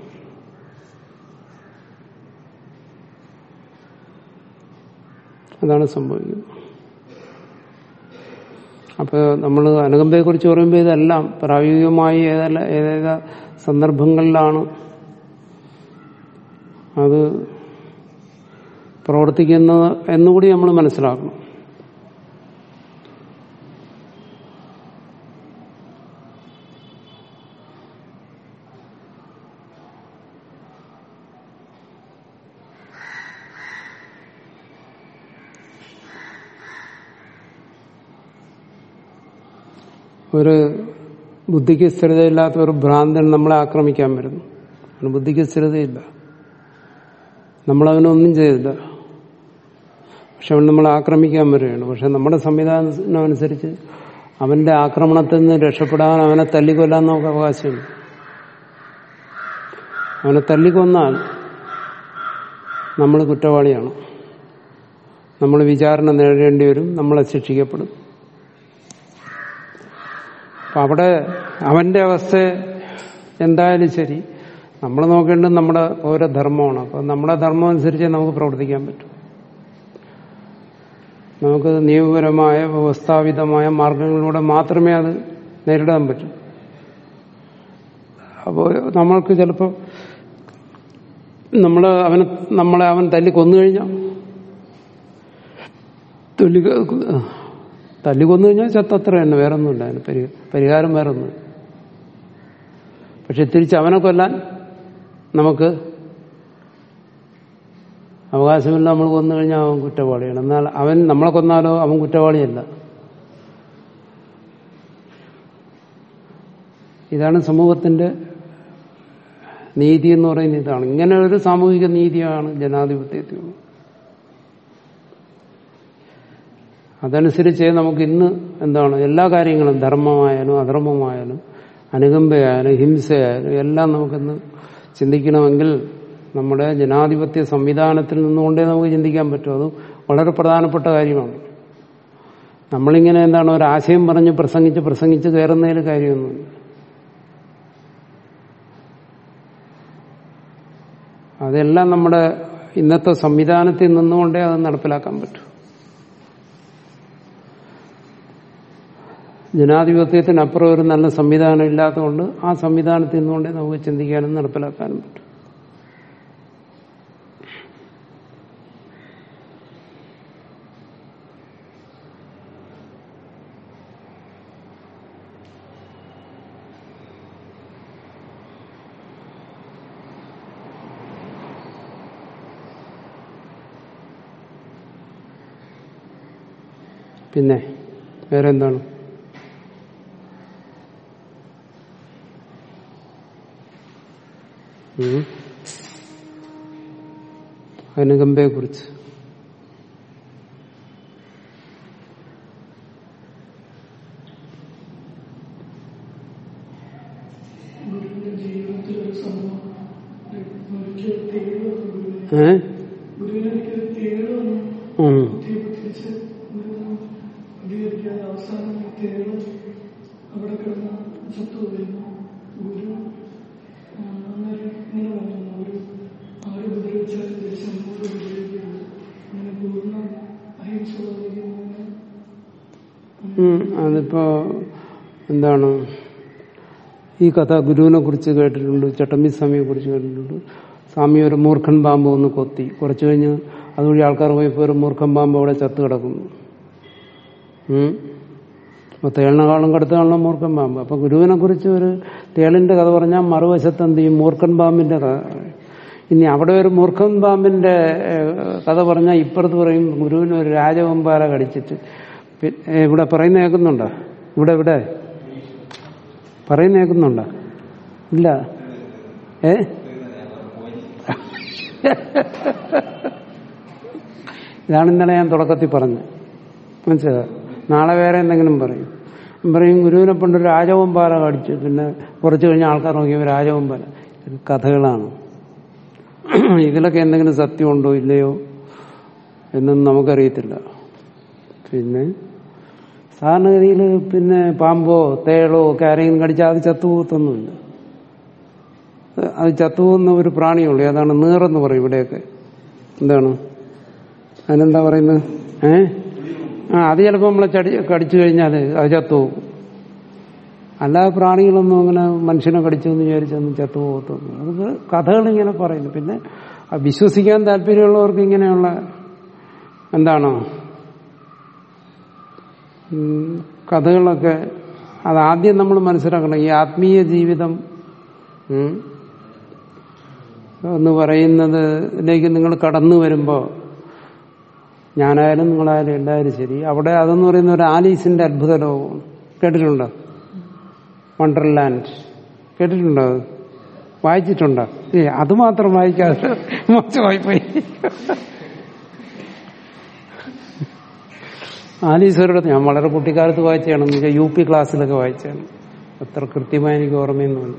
അതാണ് സംഭവിക്കുന്നത് അപ്പോൾ നമ്മൾ അനുകമ്പയെക്കുറിച്ച് പറയുമ്പോൾ ഇതെല്ലാം പ്രായോഗികമായി ഏതല്ല ഏതേത സന്ദർഭങ്ങളിലാണ് അത് പ്രവർത്തിക്കുന്നത് എന്നുകൂടി നമ്മൾ മനസ്സിലാക്കണം ഒരു ബുദ്ധിക്ക് സ്ഥിരതയില്ലാത്ത ഒരു ഭ്രാന്തൻ നമ്മളെ ആക്രമിക്കാൻ വരുന്നു അവന് ബുദ്ധിക്ക് സ്ഥിരതയില്ല നമ്മളവനൊന്നും ചെയ്തില്ല പക്ഷെ അവൻ നമ്മളെ ആക്രമിക്കാൻ വരികയാണ് പക്ഷെ നമ്മുടെ സംവിധാനം അനുസരിച്ച് അവന്റെ ആക്രമണത്തിൽ നിന്ന് രക്ഷപ്പെടാൻ അവനെ തല്ലിക്കൊല്ലാൻ നമുക്ക് അവകാശമുണ്ട് അവനെ തല്ലിക്കൊന്നാൽ നമ്മൾ കുറ്റവാളിയാണ് നമ്മൾ വിചാരണ നേടേണ്ടി വരും നമ്മളെ ശിക്ഷിക്കപ്പെടും അപ്പൊ അവിടെ അവന്റെ അവസ്ഥ എന്തായാലും ശരി നമ്മൾ നോക്കേണ്ടത് നമ്മുടെ ഓരോ ധർമ്മമാണ് അപ്പൊ നമ്മുടെ ധർമ്മം അനുസരിച്ച് നമുക്ക് പ്രവർത്തിക്കാൻ പറ്റും നമുക്ക് നിയമപരമായ വ്യവസ്ഥാപിതമായ മാർഗങ്ങളിലൂടെ മാത്രമേ അത് നേരിടാൻ പറ്റൂ അപ്പോൾ നമ്മൾക്ക് ചിലപ്പോൾ നമ്മൾ അവനെ നമ്മളെ അവൻ തല്ലി കൊന്നു കഴിഞ്ഞാൽ തല്ലി തല്ലി കൊന്നു കഴിഞ്ഞാൽ ചത്തത്ര തന്നെ വേറെ ഒന്നുമില്ല അതിന് പരി പരിഹാരം വേറെ ഒന്നും പക്ഷെ തിരിച്ച് അവനെ കൊല്ലാൻ നമുക്ക് അവകാശമില്ല നമ്മൾ കൊന്നു കഴിഞ്ഞാൽ അവൻ കുറ്റവാളിയാണ് എന്നാൽ അവൻ നമ്മളെ കൊന്നാലോ അവൻ കുറ്റവാളിയല്ല ഇതാണ് സമൂഹത്തിന്റെ നീതി എന്ന് പറയുന്നത് ഇതാണ് ഇങ്ങനെ ഒരു സാമൂഹിക നീതിയാണ് ജനാധിപത്യത്തിൽ അതനുസരിച്ച് നമുക്ക് ഇന്ന് എന്താണ് എല്ലാ കാര്യങ്ങളും ധർമ്മമായാലും അധർമ്മമായാലും അനുകമ്പയായാലും ഹിംസയായാലും എല്ലാം നമുക്കിന്ന് ചിന്തിക്കണമെങ്കിൽ നമ്മുടെ ജനാധിപത്യ സംവിധാനത്തിൽ നിന്നുകൊണ്ടേ നമുക്ക് ചിന്തിക്കാൻ പറ്റും അത് വളരെ പ്രധാനപ്പെട്ട കാര്യമാണ് നമ്മളിങ്ങനെ എന്താണ് ഒരു ആശയം പറഞ്ഞ് പ്രസംഗിച്ച് പ്രസംഗിച്ച് കയറുന്നതിൽ കാര്യമൊന്നുമില്ല അതെല്ലാം നമ്മുടെ ഇന്നത്തെ സംവിധാനത്തിൽ നിന്നുകൊണ്ടേ അത് നടപ്പിലാക്കാൻ പറ്റൂ ജനാധിപത്യത്തിനപ്പുറം ഒരു നല്ല സംവിധാനം ഇല്ലാത്തതുകൊണ്ട് ആ സംവിധാനത്തിൽ നിന്നുകൊണ്ടേ നമുക്ക് ചിന്തിക്കാനും നടപ്പിലാക്കാനും പറ്റും പിന്നെ വേറെ എന്താണ് ഉം. അനുകമ്പയെ കുറിച്ച് ഗുരുവിന്റെ ജീവിതത്തിൽ ഒരു സംഭവം ഒരിക്കൽ തേട് ഏ ഗുരുവിനൊരിക്കൽ തേട് വന്നു ഉം. കുത്തിയപ്പോൾ തിരിച്ച് ഗുരു പ്രതികരിക്കാതെ അവസാനം ഈ തേട് അവിടെ കിടന്ന് ചത്തുപോയിരുന്നു ഗുരു ആ, അന്നേരം ഇങ്ങനെ പറഞ്ഞു ഒരു ആര് ഉപദ്രവിച്ചാലും തിരിച്ച് അങ്ങോട്ട് ഉപദ്രവിക്കരുത് അങ്ങനെ പൂർണ്ണ അഹിംസ പാലിക്കുന്നു ഉം. അതിപ്പോ എന്താണ് ഈ കഥ ഗുരുവിനെ കുറിച്ച് കേട്ടിട്ടുണ്ട് ചട്ടമ്പി സ്വാമിയെ കുറിച്ച് കേട്ടിട്ടുണ്ട് സ്വാമി ഒരു മൂർഖൻ പാമ്പ് ഒന്ന് കൊത്തി കുറച്ചു കഴിഞ്ഞ് അതുവഴി ആൾക്കാർ പോയപ്പോൾ ഒരു മൂർഖൻ പാമ്പ് അവിടെ ചത്ത് കിടക്കുന്നു ഉം. അപ്പൊ തേളിനെക്കാളും കടുത്താണല്ലോ മൂർഖൻ പാമ്പ് അപ്പൊ ഗുരുവിനെ കുറിച്ച് ഒരു തേളിന്റെ കഥ പറഞ്ഞാൽ മറുവശത്ത് എന്ത് ചെയ്യും മൂർഖൻ പാമ്പിന്റെ കഥ ഇനി അവിടെ ഒരു മൂർഖൻ പാമ്പിന്റെ ഏഹ്, കഥ പറഞ്ഞാൽ ഇപ്പുറത്ത് പറയും ഗുരുവിന് ഒരു രാജവമ്പാല കടിച്ചിട്ട് പി- ഏഹ്, ഇവിടെ പറയുന്ന കേൾക്കുന്നുണ്ടോ ഇവിടെ ഇവിടെ പറയുന്ന കേൾക്കുന്നുണ്ടോ ഇല്ല ഏ ഇതാണ് ഇന്നലെ ഞാൻ തുടക്കത്തിൽ പറഞ്ഞത് മനസ്സിലായോ നാളെ വേറെ എന്തെങ്കിലും പറയും പറയും ഗുരുവിനെ പണ്ട് രാജവമ്പാല കടിച്ചു പിന്നെ കുറച്ച് കഴിഞ്ഞ ആൾക്കാർ നോക്കിയപ്പോൾ രാജവമ്പാല ഇത് കഥകളാണ് ഇതിലൊക്കെ എന്തെങ്കിലും സത്യമുണ്ടോ ഇല്ലയോ എന്നൊന്നും നമുക്കറിയത്തില്ല പിന്നെ സാധാരണഗതിയിൽ പിന്നെ പാമ്പോ തേളോ ഒക്കെ ആരെങ്കിലും കടിച്ചാൽ അത് ചത്തുപോകത്തൊന്നുമില്ല അത് ചത്തുപോകുന്ന ഒരു പ്രാണിയുള്ളൂ അതാണ് നീറെന്ന് പറയും ഇവിടെയൊക്കെ എന്താണ് അതിനെന്താ പറയുന്നത് ഏ ആ അത് ചിലപ്പോൾ നമ്മളെ ചടി കടിച്ചു കഴിഞ്ഞാൽ അത് ചത്തുപോകും അല്ലാതെ പ്രാണികളൊന്നും അങ്ങനെ മനുഷ്യനെ കടിച്ചു എന്ന് വിചാരിച്ചൊന്നും ചത്തുപോകത്തൊന്നും അത് കഥകൾ ഇങ്ങനെ പറയുന്നു പിന്നെ ആ വിശ്വസിക്കാൻ താല്പര്യമുള്ളവർക്ക് ഇങ്ങനെയുള്ള എന്താണോ ഉം, കഥകളൊക്കെ അതാദ്യം നമ്മൾ മനസ്സിലാക്കണം ഈ ആത്മീയ ജീവിതം ഉം, എന്ന് പറയുന്നതിലേക്ക് നിങ്ങൾ കടന്നു വരുമ്പോൾ ഞാനായാലും നിങ്ങളായാലും എല്ലാവരും ശരി അവിടെ അതെന്ന് പറയുന്ന ഒരു ആലീസിന്റെ അത്ഭുത ലോകം കേട്ടിട്ടുണ്ടോ വണ്ടർലാൻഡ് കേട്ടിട്ടുണ്ടോ അത്? വായിച്ചിട്ടുണ്ടോ ഏ അത് മാത്രം വായിക്കാതെ മോശമായി പോയി ആലീശ്വരുടെ ഞാൻ വളരെ കുട്ടിക്കാലത്ത് വായിച്ചതാണ് എന്ന് വെച്ചാൽ യു പി ക്ലാസ്സിലൊക്കെ വായിച്ചാണ് അത്ര കൃത്യമായി എനിക്ക് ഓർമ്മയൊന്നുമില്ല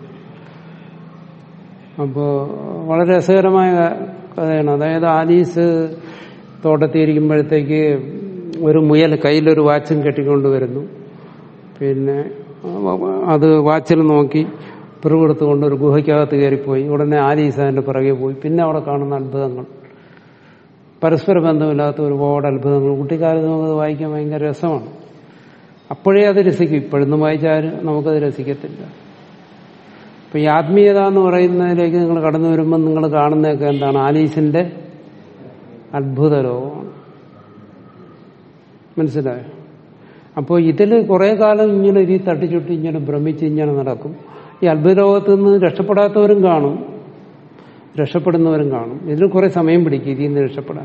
അപ്പോ വളരെ രസകരമായ കഥയാണ് അതായത് ആലീസ് തോട്ടത്തിയിരിക്കുമ്പോഴത്തേക്ക് ഒരു മുയൽ കയ്യിലൊരു വാച്ചും കെട്ടിക്കൊണ്ട് വരുന്നു പിന്നെ അത് വാച്ചിൽ നോക്കി പിറുകൊടുത്തുകൊണ്ട് ഒരു ഗുഹയ്ക്കകത്ത് കയറിപ്പോയി ഉടനെ ആലീസ് അതിന്റെ പിറകെ പോയി പിന്നെ അവിടെ കാണുന്ന അത്ഭുതങ്ങൾ പരസ്പര ബന്ധമില്ലാത്ത ഒരുപാട് അത്ഭുതങ്ങൾ കുട്ടിക്കാലത്ത് നമുക്കത് വായിക്കാൻ ഭയങ്കര രസമാണ് അപ്പോഴേ അത് രസിക്കും ഇപ്പോഴൊന്നും വായിച്ചാൽ നമുക്കത് രസിക്കത്തില്ല അപ്പൊ ഈ ആത്മീയത എന്ന് പറയുന്നതിലേക്ക് നിങ്ങൾ കടന്നു വരുമ്പോൾ നിങ്ങൾ കാണുന്നതൊക്കെ എന്താണ് ആലീസിന്റെ അത്ഭുത ലോകമാണ് മനസ്സിലായോ അപ്പോൾ ഇതിൽ കുറെ കാലം ഇങ്ങനെ ഈ തട്ടിച്ചുട്ടി ഇങ്ങനെ ഭ്രമിച്ച് ഇങ്ങനെ നടക്കും ഈ അത്ഭുത ലോകത്ത് നിന്ന് രക്ഷപ്പെടാത്തവരും കാണും രക്ഷപ്പെടുന്നവരും കാണും ഇതിന് കുറെ സമയം പിടിക്കും ഇതിൽ നിന്ന് രക്ഷപ്പെടാൻ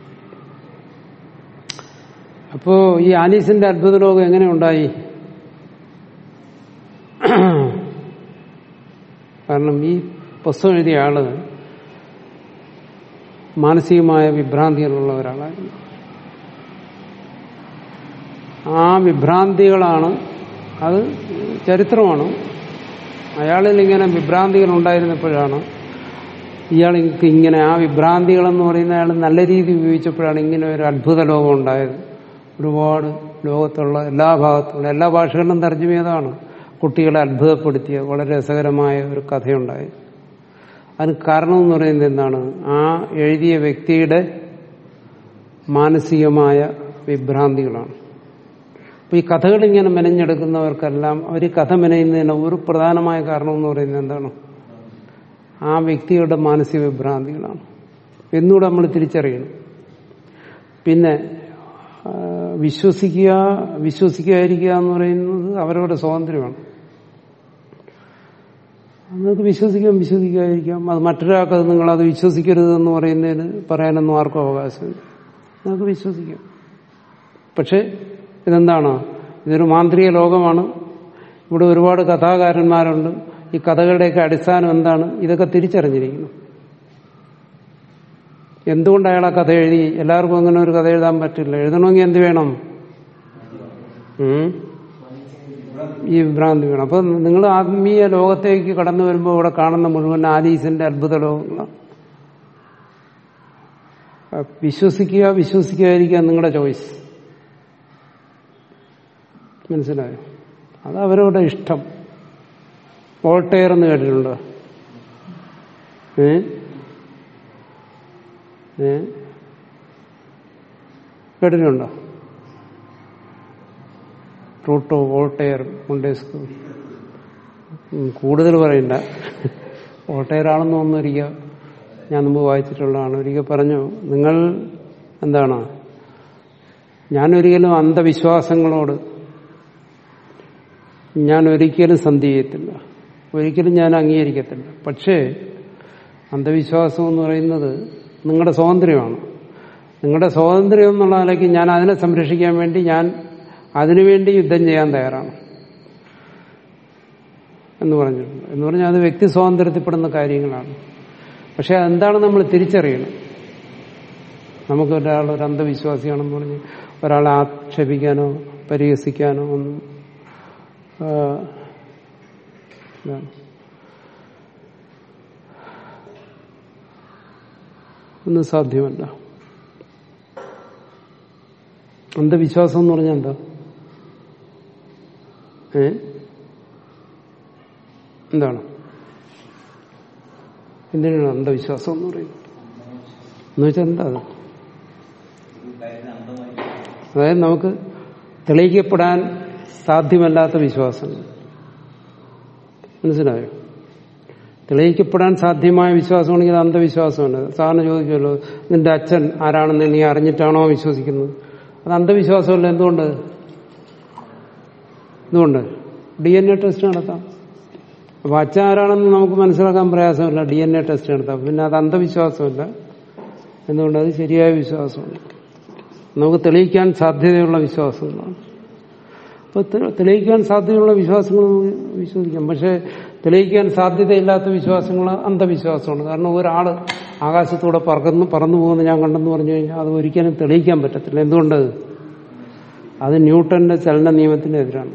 അപ്പോ ഈ ആലീസിന്റെ അത്ഭുത ലോകം എങ്ങനെ ഉണ്ടായി കാരണം ഈ പുസ്തകം എഴുതിയ ആള് മാനസികമായ വിഭ്രാന്തികളുള്ള ഒരാളായിരുന്നു ആ വിഭ്രാന്തികളാണ് അത് ചരിത്രമാണ് അയാളിൽ ഇങ്ങനെ വിഭ്രാന്തികൾ ഉണ്ടായിരുന്നപ്പോഴാണ് ഇയാൾക്ക് ഇങ്ങനെ ആ വിഭ്രാന്തികളെന്ന് പറയുന്ന അയാൾ നല്ല രീതി ഉപയോഗിച്ചപ്പോഴാണ് ഇങ്ങനെ ഒരു അത്ഭുത ലോകം ഉണ്ടായത് ഒരുപാട് ലോകത്തുള്ള എല്ലാ ഭാഗത്തുള്ള എല്ലാ ഭാഷകളിലും തർജ്ജമ ചെയ്തതാണ് കുട്ടികളെ അത്ഭുതപ്പെടുത്തിയ വളരെ രസകരമായ ഒരു കഥയുണ്ടായി അതിന് കാരണം എന്ന് പറയുന്നത് എന്താണ് ആ എഴുതിയ വ്യക്തിയുടെ മാനസികമായ വിഭ്രാന്തികളാണ് അപ്പൊ ഈ കഥകൾ ഇങ്ങനെ മെനഞ്ഞെടുക്കുന്നവർക്കെല്ലാം അവർ ഈ കഥ മെനയുന്നതിന് ഒരു പ്രധാനമായ കാരണം എന്ന് പറയുന്നത് എന്താണ് ആ വ്യക്തിയുടെ മാനസിക വിഭ്രാന്തികളാണ് എന്നുകൂടെ നമ്മൾ തിരിച്ചറിയണം പിന്നെ ആ, വിശ്വസിക്കുക വിശ്വസിക്കാതിരിക്കുക എന്ന് പറയുന്നത് അവരവരുടെ സ്വാതന്ത്ര്യമാണ് നിങ്ങൾക്ക് വിശ്വസിക്കാം വിശ്വസിക്കാതിരിക്കാം അത് മറ്റൊരാൾക്ക് അത് നിങ്ങളത് വിശ്വസിക്കരുതെന്ന് പറയുന്നതിന് പറയാനൊന്നും ആർക്കും അവകാശമില്ല നിങ്ങൾക്ക് വിശ്വസിക്കാം പക്ഷെ ഇതെന്താണ് ഇതൊരു മാന്ത്രിക ലോകമാണ് ഇവിടെ ഒരുപാട് കഥാകാരന്മാരുണ്ട് ഈ കഥകളുടെയൊക്കെ അടിസ്ഥാനം എന്താണ് ഇതൊക്കെ തിരിച്ചറിഞ്ഞിരിക്കുന്നു എന്തുകൊണ്ട് അയാൾ ആ കഥ എഴുതി എല്ലാവർക്കും അങ്ങനെ ഒരു കഥ എഴുതാൻ പറ്റില്ല എഴുതണമെങ്കിൽ എന്ത് വേണം ഉം? ഈ വിഭ്രാന്തി വേണം അപ്പൊ നിങ്ങൾ ആത്മീയ ലോകത്തേക്ക് കടന്നു വരുമ്പോൾ ഇവിടെ കാണുന്ന മുഴുവൻ ആലീസിന്റെ അത്ഭുത ലോകങ്ങളാണ് ആ, വിശ്വസിക്കുക വിശ്വസിക്കാതിരിക്കുക നിങ്ങളുടെ ചോയ്സ് മനസ്സിലായോ അത് അവരവരുടെ ഇഷ്ടം വോൾട്ടെയർ എന്ന് കേട്ടിട്ടുണ്ടോ ഏ ഏ കേട്ടിട്ടുണ്ടോ റൂട്ടോ വോൾട്ടെയർ മുണ്ടേസ്കു ഉം, കൂടുതൽ പറയണ്ട വോൾട്ടെയർ ആണെന്ന് ഒന്നൊരിക്കൽ ഞാൻ മുമ്പ് വായിച്ചിട്ടുള്ളതാണ് ഒരിക്കൽ പറഞ്ഞു നിങ്ങൾ എന്താണ് ഞാനൊരിക്കലും അന്ധവിശ്വാസങ്ങളോട് ഞാൻ ഒരിക്കലും സന്ധി ചെയ്യത്തില്ല ഒരിക്കലും ഞാൻ അംഗീകരിക്കത്തില്ല പക്ഷേ അന്ധവിശ്വാസം എന്ന് പറയുന്നത് നിങ്ങളുടെ സ്വാതന്ത്ര്യമാണ് നിങ്ങളുടെ സ്വാതന്ത്ര്യം എന്നുള്ള നിലയ്ക്ക് ഞാൻ അതിനെ സംരക്ഷിക്കാൻ വേണ്ടി ഞാൻ അതിനുവേണ്ടി യുദ്ധം ചെയ്യാൻ തയ്യാറാണ് എന്ന് പറഞ്ഞിട്ടുണ്ട് എന്ന് പറഞ്ഞാൽ അത് വ്യക്തി സ്വാതന്ത്ര്യത്തിൽപ്പെടുന്ന കാര്യങ്ങളാണ് പക്ഷെ അതെന്താണ് നമ്മൾ തിരിച്ചറിയണം നമുക്ക് ഒരാൾ ഒരു അന്ധവിശ്വാസിയാണെന്ന് പറഞ്ഞ് ഒരാളെ ആക്ഷേപിക്കാനോ പരിഹസിക്കാനോ ഒന്നും ആ, ഇതാണ്. ഒന്നും സാധ്യമല്ല അന്ധവിശ്വാസം എന്ന് പറഞ്ഞാൽ എന്താ ഏ എന്താണ് എന്തിനാണ് അന്ധവിശ്വാസം എന്ന് പറയുന്നത് എന്ന് വെച്ചാൽ എന്താ അത് കാര്യത്തിന് അന്ധമായി അതായത് നമുക്ക് തെളിയിക്കപ്പെടാൻ സാധ്യമല്ലാത്ത വിശ്വാസങ്ങൾ മനസ്സിലായോ തെളിയിക്കപ്പെടാൻ സാധ്യമായ വിശ്വാസമാണെങ്കിൽ അത് അന്ധവിശ്വാസമല്ല സാറിന് ചോദിക്കുമല്ലോ നിന്റെ അച്ഛൻ ആരാണെന്ന് നീ അറിഞ്ഞിട്ടാണോ വിശ്വസിക്കുന്നത് അത് അന്ധവിശ്വാസമല്ല എന്തുകൊണ്ട് എന്തുകൊണ്ട് ഡി എൻ എ ടെസ്റ്റ് നടത്താം അപ്പൊ അച്ഛൻ ആരാണെന്ന് നമുക്ക് മനസ്സിലാക്കാൻ പ്രയാസമില്ല ഡി എൻ എ ടെസ്റ്റ് നടത്താം പിന്നെ അത് അന്ധവിശ്വാസമല്ല എന്തുകൊണ്ട് അത് ശരിയായ വിശ്വാസമാണ് നമുക്ക് തെളിയിക്കാൻ സാധ്യതയുള്ള വിശ്വാസങ്ങളാണ് അപ്പൊ തെ- തെളിയിക്കാൻ സാധ്യതയുള്ള വിശ്വാസങ്ങൾ നമുക്ക് വിശ്വസിക്കാം പക്ഷെ തെളിയിക്കാൻ സാധ്യതയില്ലാത്ത വിശ്വാസങ്ങൾ അന്ധവിശ്വാസമാണ് കാരണം ഒരാൾ ആകാശത്തൂടെ പറക്കുന്നു പറന്നു പോകുന്ന ഞാൻ കണ്ടെന്ന് പറഞ്ഞു കഴിഞ്ഞാൽ അത് ഒരിക്കലും തെളിയിക്കാൻ പറ്റത്തില്ല എന്തുകൊണ്ട് അത് ന്യൂട്ടന്റെ ചലന നിയമത്തിന് എതിരാണ്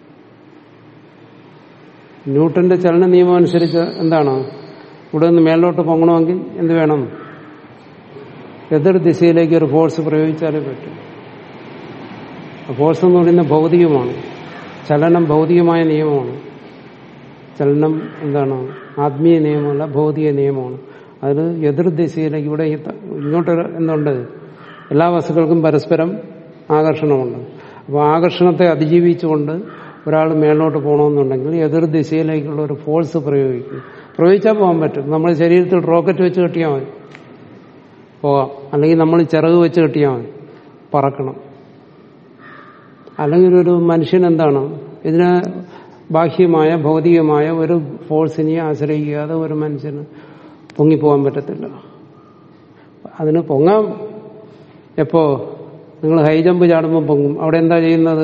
ന്യൂട്ടന്റെ ചലന നിയമം അനുസരിച്ച് എന്താണ് ഇവിടെ നിന്ന് മേലോട്ട് പൊങ്ങണമെങ്കിൽ എന്ത് വേണം എതിർ ദിശയിലേക്ക് ഒരു ഫോഴ്സ് പ്രയോഗിച്ചാലേ പറ്റും ഫോഴ്സ് എന്ന് പറയുന്നത് ഭൗതികമാണ് ചലനം ഭൗതികമായ നിയമമാണ് ചലനം എന്താണ് ആത്മീയ നിയമമല്ല ഭൗതിക നിയമമാണ് അതിൽ എതിർദിശയിലേക്ക് ഇവിടെ ഈ ത- ഇങ്ങോട്ട് എന്തുണ്ട് എല്ലാ വസ്തുക്കൾക്കും പരസ്പരം ആകർഷണമുണ്ട് അപ്പോൾ ആകർഷണത്തെ അതിജീവിച്ചുകൊണ്ട് ഒരാൾ മേലോട്ട് പോകണമെന്നുണ്ടെങ്കിൽ എതിർദിശയിലേക്കുള്ള ഒരു ഫോഴ്സ് പ്രയോഗിക്കും പ്രയോഗിച്ചാൽ പോകാൻ പറ്റും നമ്മുടെ ശരീരത്തിൽ റോക്കറ്റ് വെച്ച് കെട്ടിയാൽ മതി പോകാം അല്ലെങ്കിൽ നമ്മൾ ചിറക് വെച്ച് കെട്ടിയാൽ മതി പറക്കണം അല്ലെങ്കിൽ ഒരു മനുഷ്യൻ എന്താണ് ഇതിന് ബാഹ്യമായ ഭൗതികമായ ഒരു ഫോഴ്സിനെ ആശ്രയിക്കാതെ ഒരു മനുഷ്യന് പൊങ്ങിപ്പോകാൻ പറ്റത്തില്ല അതിന് പൊങ്ങാം എപ്പോ നിങ്ങൾ ഹൈ ജമ്പ് ചാടുമ്പോൾ പൊങ്ങും അവിടെ എന്താ ചെയ്യുന്നത്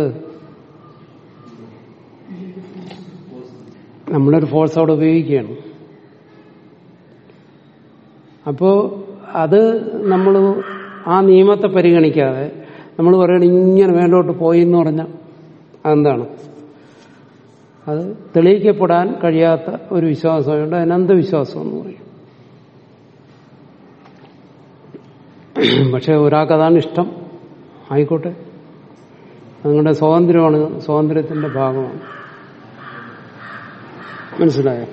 നമ്മളൊരു ഫോഴ്സ് അവിടെ ഉപയോഗിക്കുകയാണ് അപ്പോ അത് നമ്മൾ ആ നിയമത്തെ പരിഗണിക്കാതെ നമ്മൾ പറയണം ഇങ്ങനെ മേലോട്ട് പോയി എന്ന് പറഞ്ഞാൽ അതെന്താണ് അത് തെളിയിക്കപ്പെടാൻ കഴിയാത്ത ഒരു വിശ്വാസമുണ്ട് അതിന് അന്ധവിശ്വാസം എന്ന് പറയും പക്ഷെ ഒരാൾക്കതാണ് ഇഷ്ടം ആയിക്കോട്ടെ നിങ്ങളുടെ സ്വാതന്ത്ര്യമാണ് സ്വാതന്ത്ര്യത്തിന്റെ ഭാഗമാണ് മനസ്സിലായോ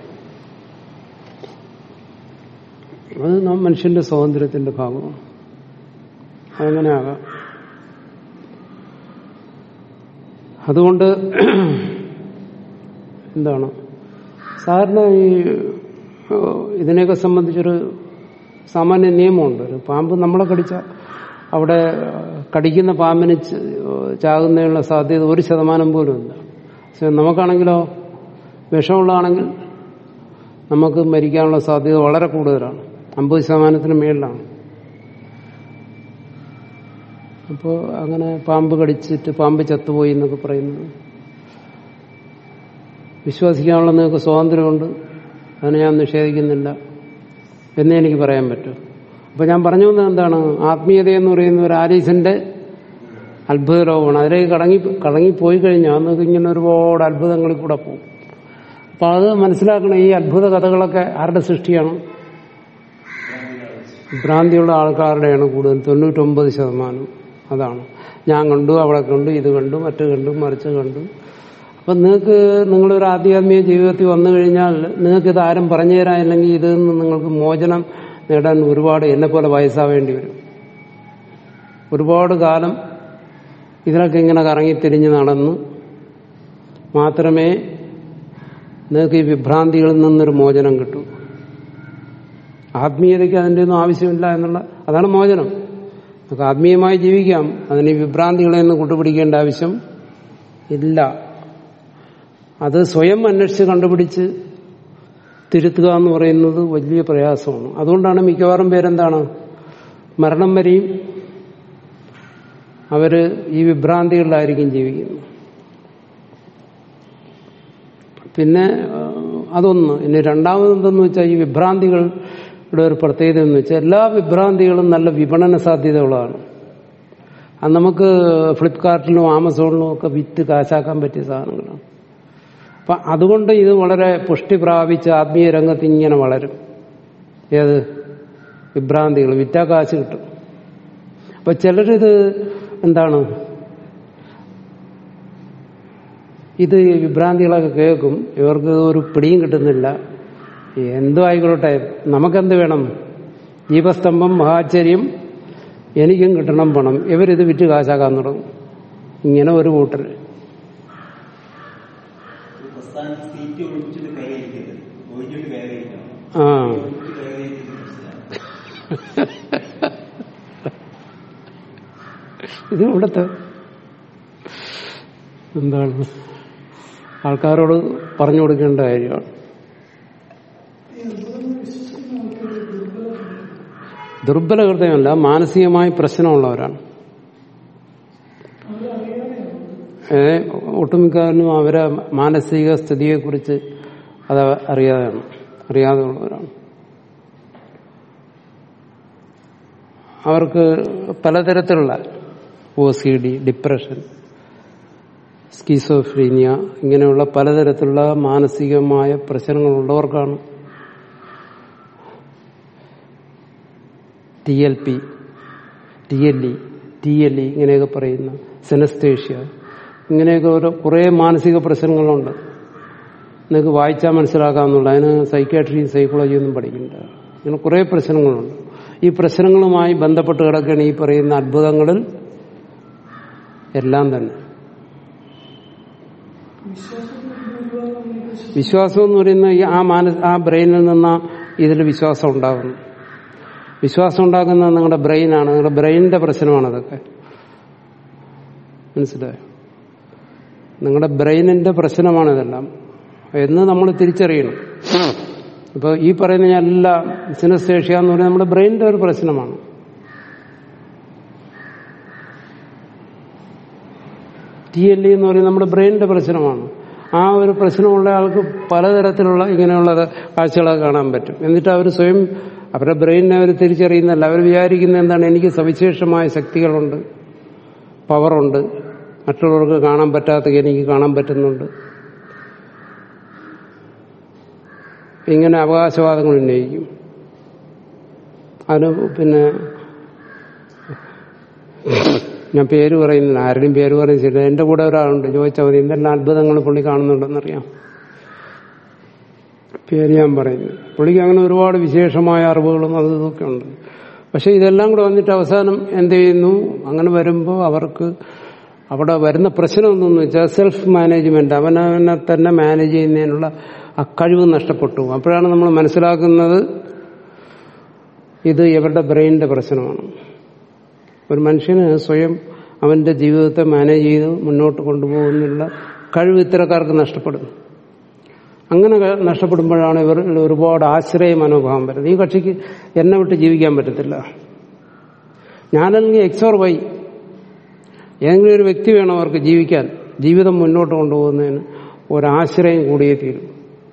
അത് നാം മനുഷ്യന്റെ സ്വാതന്ത്ര്യത്തിന്റെ ഭാഗമാണ് അതങ്ങനെ ആകാം അതുകൊണ്ട് എന്താണ് സാധാരണ ഈ ഏഹ്, ഇതിനെയൊക്കെ സംബന്ധിച്ചൊരു സാമാന്യ നിയമമുണ്ട് ഒരു പാമ്പ് നമ്മളെ കടിച്ച അവിടെ ഏഹ്, കടിക്കുന്ന പാമ്പിന് ച- ചാകുന്നതിനുള്ള സാധ്യത ഒരു ശതമാനം പോലും ഇല്ല പക്ഷെ നമുക്കാണെങ്കിലോ വിഷമുള്ളതാണെങ്കിൽ നമുക്ക് മരിക്കാനുള്ള സാധ്യത വളരെ കൂടുതലാണ് അമ്പത് ശതമാനത്തിന് മേളിലാണ് അപ്പോൾ അങ്ങനെ പാമ്പ് കടിച്ചിട്ട് പാമ്പ് ചത്തുപോയി എന്നൊക്കെ പറയുന്നത് വിശ്വസിക്കാനുള്ള നിങ്ങൾക്ക് സ്വാതന്ത്ര്യമുണ്ട് അതിനെ ഞാൻ നിഷേധിക്കുന്നില്ല എന്നേ എനിക്ക് പറയാൻ പറ്റൂ അപ്പൊ ഞാൻ പറഞ്ഞു വന്നത് എന്താണ് ആത്മീയത എന്ന് പറയുന്ന ഒരു ആലീസിന്റെ അത്ഭുത ലോകമാണ് അതിലേക്ക് കടങ്ങി കടങ്ങിപ്പോയി കഴിഞ്ഞാൽ നിങ്ങൾക്ക് ഇങ്ങനെ ഒരുപാട് അത്ഭുതങ്ങളിൽ കൂടെ പോകും അപ്പൊ അത് മനസ്സിലാക്കണം ഈ അത്ഭുത കഥകളൊക്കെ ആരുടെ സൃഷ്ടിയാണ് ഭ്രാന്തിയുള്ള ആൾക്കാരുടെയാണ് കൂടുതൽ തൊണ്ണൂറ്റൊമ്പത് ശതമാനം അതാണ് ഞാൻ കണ്ടു അവിടെ കണ്ടു ഇത് കണ്ടു മറ്റു കണ്ടു മറിച്ച് കണ്ടു അപ്പൊ നിങ്ങൾക്ക് നിങ്ങളൊരു ആധ്യാത്മിക ജീവിതത്തിൽ വന്നു കഴിഞ്ഞാൽ നിങ്ങൾക്ക് ഇത് ആരും പറഞ്ഞു തരാനില്ലെങ്കിൽ ഇതിൽ നിന്ന് നിങ്ങൾക്ക് മോചനം നേടാൻ ഒരുപാട് എന്നെ പോലെ വയസ്സാവേണ്ടി വരും ഒരുപാട് കാലം ഇതിലൊക്കെ ഇങ്ങനെ കറങ്ങിത്തിരിഞ്ഞ് നടന്ന് മാത്രമേ നിങ്ങൾക്ക് ഈ വിഭ്രാന്തികളിൽ നിന്നൊരു മോചനം കിട്ടൂ ആത്മീയതയ്ക്ക് അതിൻ്റെ ഒന്നും ആവശ്യമില്ല എന്നുള്ള അതാണ് മോചനം നമുക്ക് ആത്മീയമായി ജീവിക്കാം അതിന് ഈ വിഭ്രാന്തികളെ ഒന്നും കൂട്ടുപിടിക്കേണ്ട ആവശ്യം ഇല്ല അത് സ്വയം അന്വേഷിച്ച് കണ്ടുപിടിച്ച് തിരുത്തുക എന്ന് പറയുന്നത് വലിയ പ്രയാസമാണ് അതുകൊണ്ടാണ് മിക്കവാറും പേരെന്താണ് മരണം വരെയും അവര് ഈ വിഭ്രാന്തികളിലായിരിക്കും ജീവിക്കുന്നത് പിന്നെ ആ, അതൊന്ന് ഇനി രണ്ടാമത് എന്തെന്ന് വെച്ചാൽ ഈ വിഭ്രാന്തികളുടെ ഒരു പ്രത്യേകത എന്ന് വെച്ചാൽ എല്ലാ വിഭ്രാന്തികളും നല്ല വിപണന സാധ്യതയുള്ളതാണ് അത് നമുക്ക് ഫ്ലിപ്കാർട്ടിലും ആമസോണിലും ഒക്കെ വിറ്റ് കാശാക്കാൻ പറ്റിയ സാധനങ്ങളാണ് അപ്പൊ അതുകൊണ്ട് ഇത് വളരെ പുഷ്ടി പ്രാപിച്ച് ആത്മീയ രംഗത്ത് ഇങ്ങനെ വളരും ഏത് വിഭ്രാന്തികൾ വിറ്റാ കാശ് കിട്ടും അപ്പൊ ചിലരിത് എന്താണ് ഇത് ഈ വിഭ്രാന്തികളൊക്കെ കേൾക്കും ഇവർക്ക് ഒരു പിടിയും കിട്ടുന്നില്ല എന്തോ ആയിക്കോട്ടെ നമുക്കെന്ത് വേണം ദീപസ്തംഭം മഹാചര്യം എനിക്കും കിട്ടണം പണം ഇവരിത് വിറ്റ് കാശാക്കാൻ തുടങ്ങും ഇങ്ങനെ ഒരു കൂട്ടർ ഒരു പ്രസ്ഥാനത്ത് സീറ്റ് ഒഴിച്ചിട്ട് കൈകരിക്കരുത് ഒഴിച്ചിട്ട് കൈകരിക്കണം ആ ഒഴിച്ചിട്ട് കൈകരിക്കുന്നത് പ്രശ്നമാണ് ഇത് ഇവിടുത്തെ എന്താണ് ആൾക്കാരോട് പറഞ്ഞു കൊടുക്കേണ്ട കാര്യമാണ് ഈ അത്ഭുതങ്ങൾ വിശ്വസിക്കുന്ന ആൾക്കാർ ദുർബലമാണ് ദുർബല ഹൃദയമല്ല മാനസികമായി പ്രശ്നമുള്ളവരാണ് അവരറിയാതെയാണ് ഏ, ഒട്ടുമിക്കവരും അവരെ മാനസിക സ്ഥിതിയെക്കുറിച്ച് അത് അറിയാതെയാണ് അറിയാതെ ഉള്ളവരാണ് അവർക്ക് പലതരത്തിലുള്ള O C D depression schizophrenia ഇങ്ങനെയുള്ള പലതരത്തിലുള്ള മാനസികമായ പ്രശ്നങ്ങളുള്ളവർക്കാണ് T L P T L E T L E ഇങ്ങനെയൊക്കെ പറയുന്ന സെനസ്തേഷ്യ ഇങ്ങനെയൊക്കെ ഓരോ കുറേ മാനസിക പ്രശ്നങ്ങളുണ്ട് നിങ്ങൾക്ക് വായിച്ചാൽ മനസ്സിലാക്കാവുന്നുള്ളൂ അതിന് സൈക്കാട്രി സൈക്കോളജി ഒന്നും പഠിക്കണ്ട ഇങ്ങനെ കുറേ പ്രശ്നങ്ങളുണ്ട് ഈ പ്രശ്നങ്ങളുമായി ബന്ധപ്പെട്ട് കിടക്കുകയാണ് ഈ പറയുന്ന അത്ഭുതങ്ങളിൽ എല്ലാം തന്നെ വിശ്വാസം എന്ന് പറയുന്ന ഈ ആ മാനസ് ആ ബ്രെയിനിൽ നിന്ന് ഇതിൽ വിശ്വാസം ഉണ്ടാകുന്നു വിശ്വാസം ഉണ്ടാക്കുന്നത് നിങ്ങളുടെ ബ്രെയിനാണ് നിങ്ങളുടെ ബ്രെയിനിന്റെ പ്രശ്നമാണ് അതൊക്കെ മനസ്സിലായോ നിങ്ങളുടെ ബ്രെയിനിന്റെ പ്രശ്നമാണ് ഇതെല്ലാം എന്ന് നമ്മൾ തിരിച്ചറിയണം ഇപ്പൊ ഈ പറയുന്ന ഞാൻ എല്ലാ സിനസ്തേഷ്യ എന്ന് പറയുന്നത് നമ്മുടെ ബ്രെയിനിന്റെ ഒരു പ്രശ്നമാണ് ടി എൽ എന്ന് പറയുന്നത് നമ്മുടെ ബ്രെയിനിന്റെ പ്രശ്നമാണ് ആ ഒരു പ്രശ്നമുള്ള ആൾക്ക് പലതരത്തിലുള്ള ഇങ്ങനെയുള്ള കാഴ്ചകളൊക്കെ കാണാൻ പറ്റും എന്നിട്ട് അവർ സ്വയം അവരുടെ ബ്രെയിനിനെ അവർ തിരിച്ചറിയുന്നല്ല അവർ വിചാരിക്കുന്ന എന്താണ് എനിക്ക് സവിശേഷമായ ശക്തികളുണ്ട് പവറുണ്ട് മറ്റുള്ളവർക്ക് കാണാൻ പറ്റാത്ത എനിക്ക് കാണാൻ പറ്റുന്നുണ്ട് ഇങ്ങനെ അവകാശവാദങ്ങൾ ഉന്നയിക്കും അതിന് പിന്നെ ഞാൻ പേര് പറയുന്നില്ല ആരുടെയും പേര് പറയുന്നില്ല എന്റെ കൂടെ ഒരാളുണ്ട് ചോദിച്ചാൽ മതി എന്തെല്ലാം അത്ഭുതങ്ങൾ പുള്ളി കാണുന്നുണ്ടെന്നറിയാം പേര് ഞാൻ പറയുന്നു പുള്ളിക്ക് അങ്ങനെ ഒരുപാട് വിശേഷമായ അറിവുകളും അതും ഇതൊക്കെ ഉണ്ട് പക്ഷെ ഇതെല്ലാം കൂടെ വന്നിട്ട് അവസാനം എന്ത് ചെയ്യുന്നു അങ്ങനെ വരുമ്പോൾ അവർക്ക് അവിടെ വരുന്ന പ്രശ്നം എന്തെന്ന് വെച്ചാൽ സെൽഫ് മാനേജ്മെന്റ് അവനവനെ തന്നെ മാനേജ് ചെയ്യുന്നതിനുള്ള ആ കഴിവ് നഷ്ടപ്പെട്ടു അപ്പോഴാണ് നമ്മൾ മനസ്സിലാക്കുന്നത് ഇത് ഇവരുടെ ബ്രെയിനിന്റെ പ്രശ്നമാണ് ഒരു മനുഷ്യന് സ്വയം അവന്റെ ജീവിതത്തെ മാനേജ് ചെയ്ത് മുന്നോട്ട് കൊണ്ടുപോകുന്നുള്ള കഴിവ് ഇത്തരക്കാർക്ക് നഷ്ടപ്പെടുന്നു അങ്ങനെ നഷ്ടപ്പെടുമ്പോഴാണ് ഇവർ ഒരുപാട് ആശ്രയ മനോഭാവം വരുന്നത് ഈ കക്ഷിക്ക് എന്നെ വിട്ട് ജീവിക്കാൻ പറ്റത്തില്ല ഞാനല്ലെങ്കിൽ എക്സ് ഓർ വൈ ഏതെങ്കിലും ഒരു വ്യക്തി വേണം അവർക്ക് ജീവിക്കാൻ ജീവിതം മുന്നോട്ട് കൊണ്ടുപോകുന്നതിന് ഒരാശ്രയം കൂടിയേ തീരും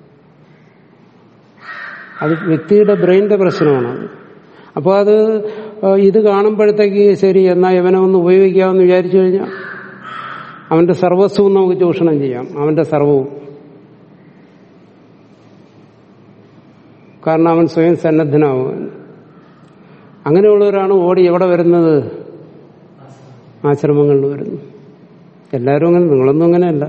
അത് വ്യക്തിയുടെ ബ്രെയിനിന്റെ പ്രശ്നമാണ് അത് അപ്പോൾ അത് ഇത് കാണുമ്പോഴത്തേക്ക് ശരി എന്നാൽ ഇവനെ ഒന്ന് ഉപയോഗിക്കാമെന്ന് വിചാരിച്ചു കഴിഞ്ഞാൽ അവന്റെ സർവസ്വവും നമുക്ക് ചൂഷണം ചെയ്യാം അവന്റെ സർവവും കാരണം അവൻ സ്വയം സന്നദ്ധനാവും അങ്ങനെയുള്ളവരാണ് ഓടി എവിടെ വരുന്നത് ആശ്രമങ്ങളിൽ വരുന്നു എല്ലാവരും അങ്ങനെ നിങ്ങളൊന്നും അങ്ങനെയല്ല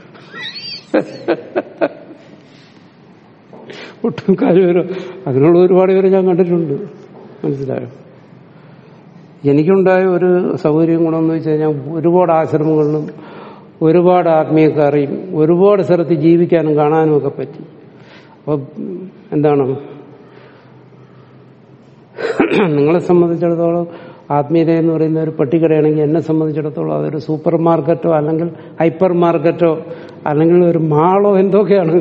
ഒട്ടും കാര്യം വരും അതിനുള്ള ഒരുപാട് പേര് ഞാൻ കണ്ടിട്ടുണ്ട് മനസ്സിലായോ എനിക്കുണ്ടായ ഒരു സൗകര്യം ഗുണമെന്ന് വെച്ച് കഴിഞ്ഞാൽ ഒരുപാട് ആശ്രമങ്ങളിലും ഒരുപാട് ആത്മീയക്കാരെയും ഒരുപാട് സ്ഥലത്ത് ജീവിക്കാനും കാണാനും ഒക്കെ പറ്റി അപ്പോൾ എന്താണ് നിങ്ങളെ സംബന്ധിച്ചിടത്തോളം ആത്മീയത എന്ന് പറയുന്ന ഒരു പെട്ടിക്കടയാണെങ്കിൽ എന്നെ സംബന്ധിച്ചിടത്തോളം അതൊരു സൂപ്പർ മാർക്കറ്റോ അല്ലെങ്കിൽ ഹൈപ്പർ മാർക്കറ്റോ അല്ലെങ്കിൽ ഒരു മാളോ എന്തൊക്കെയാണ്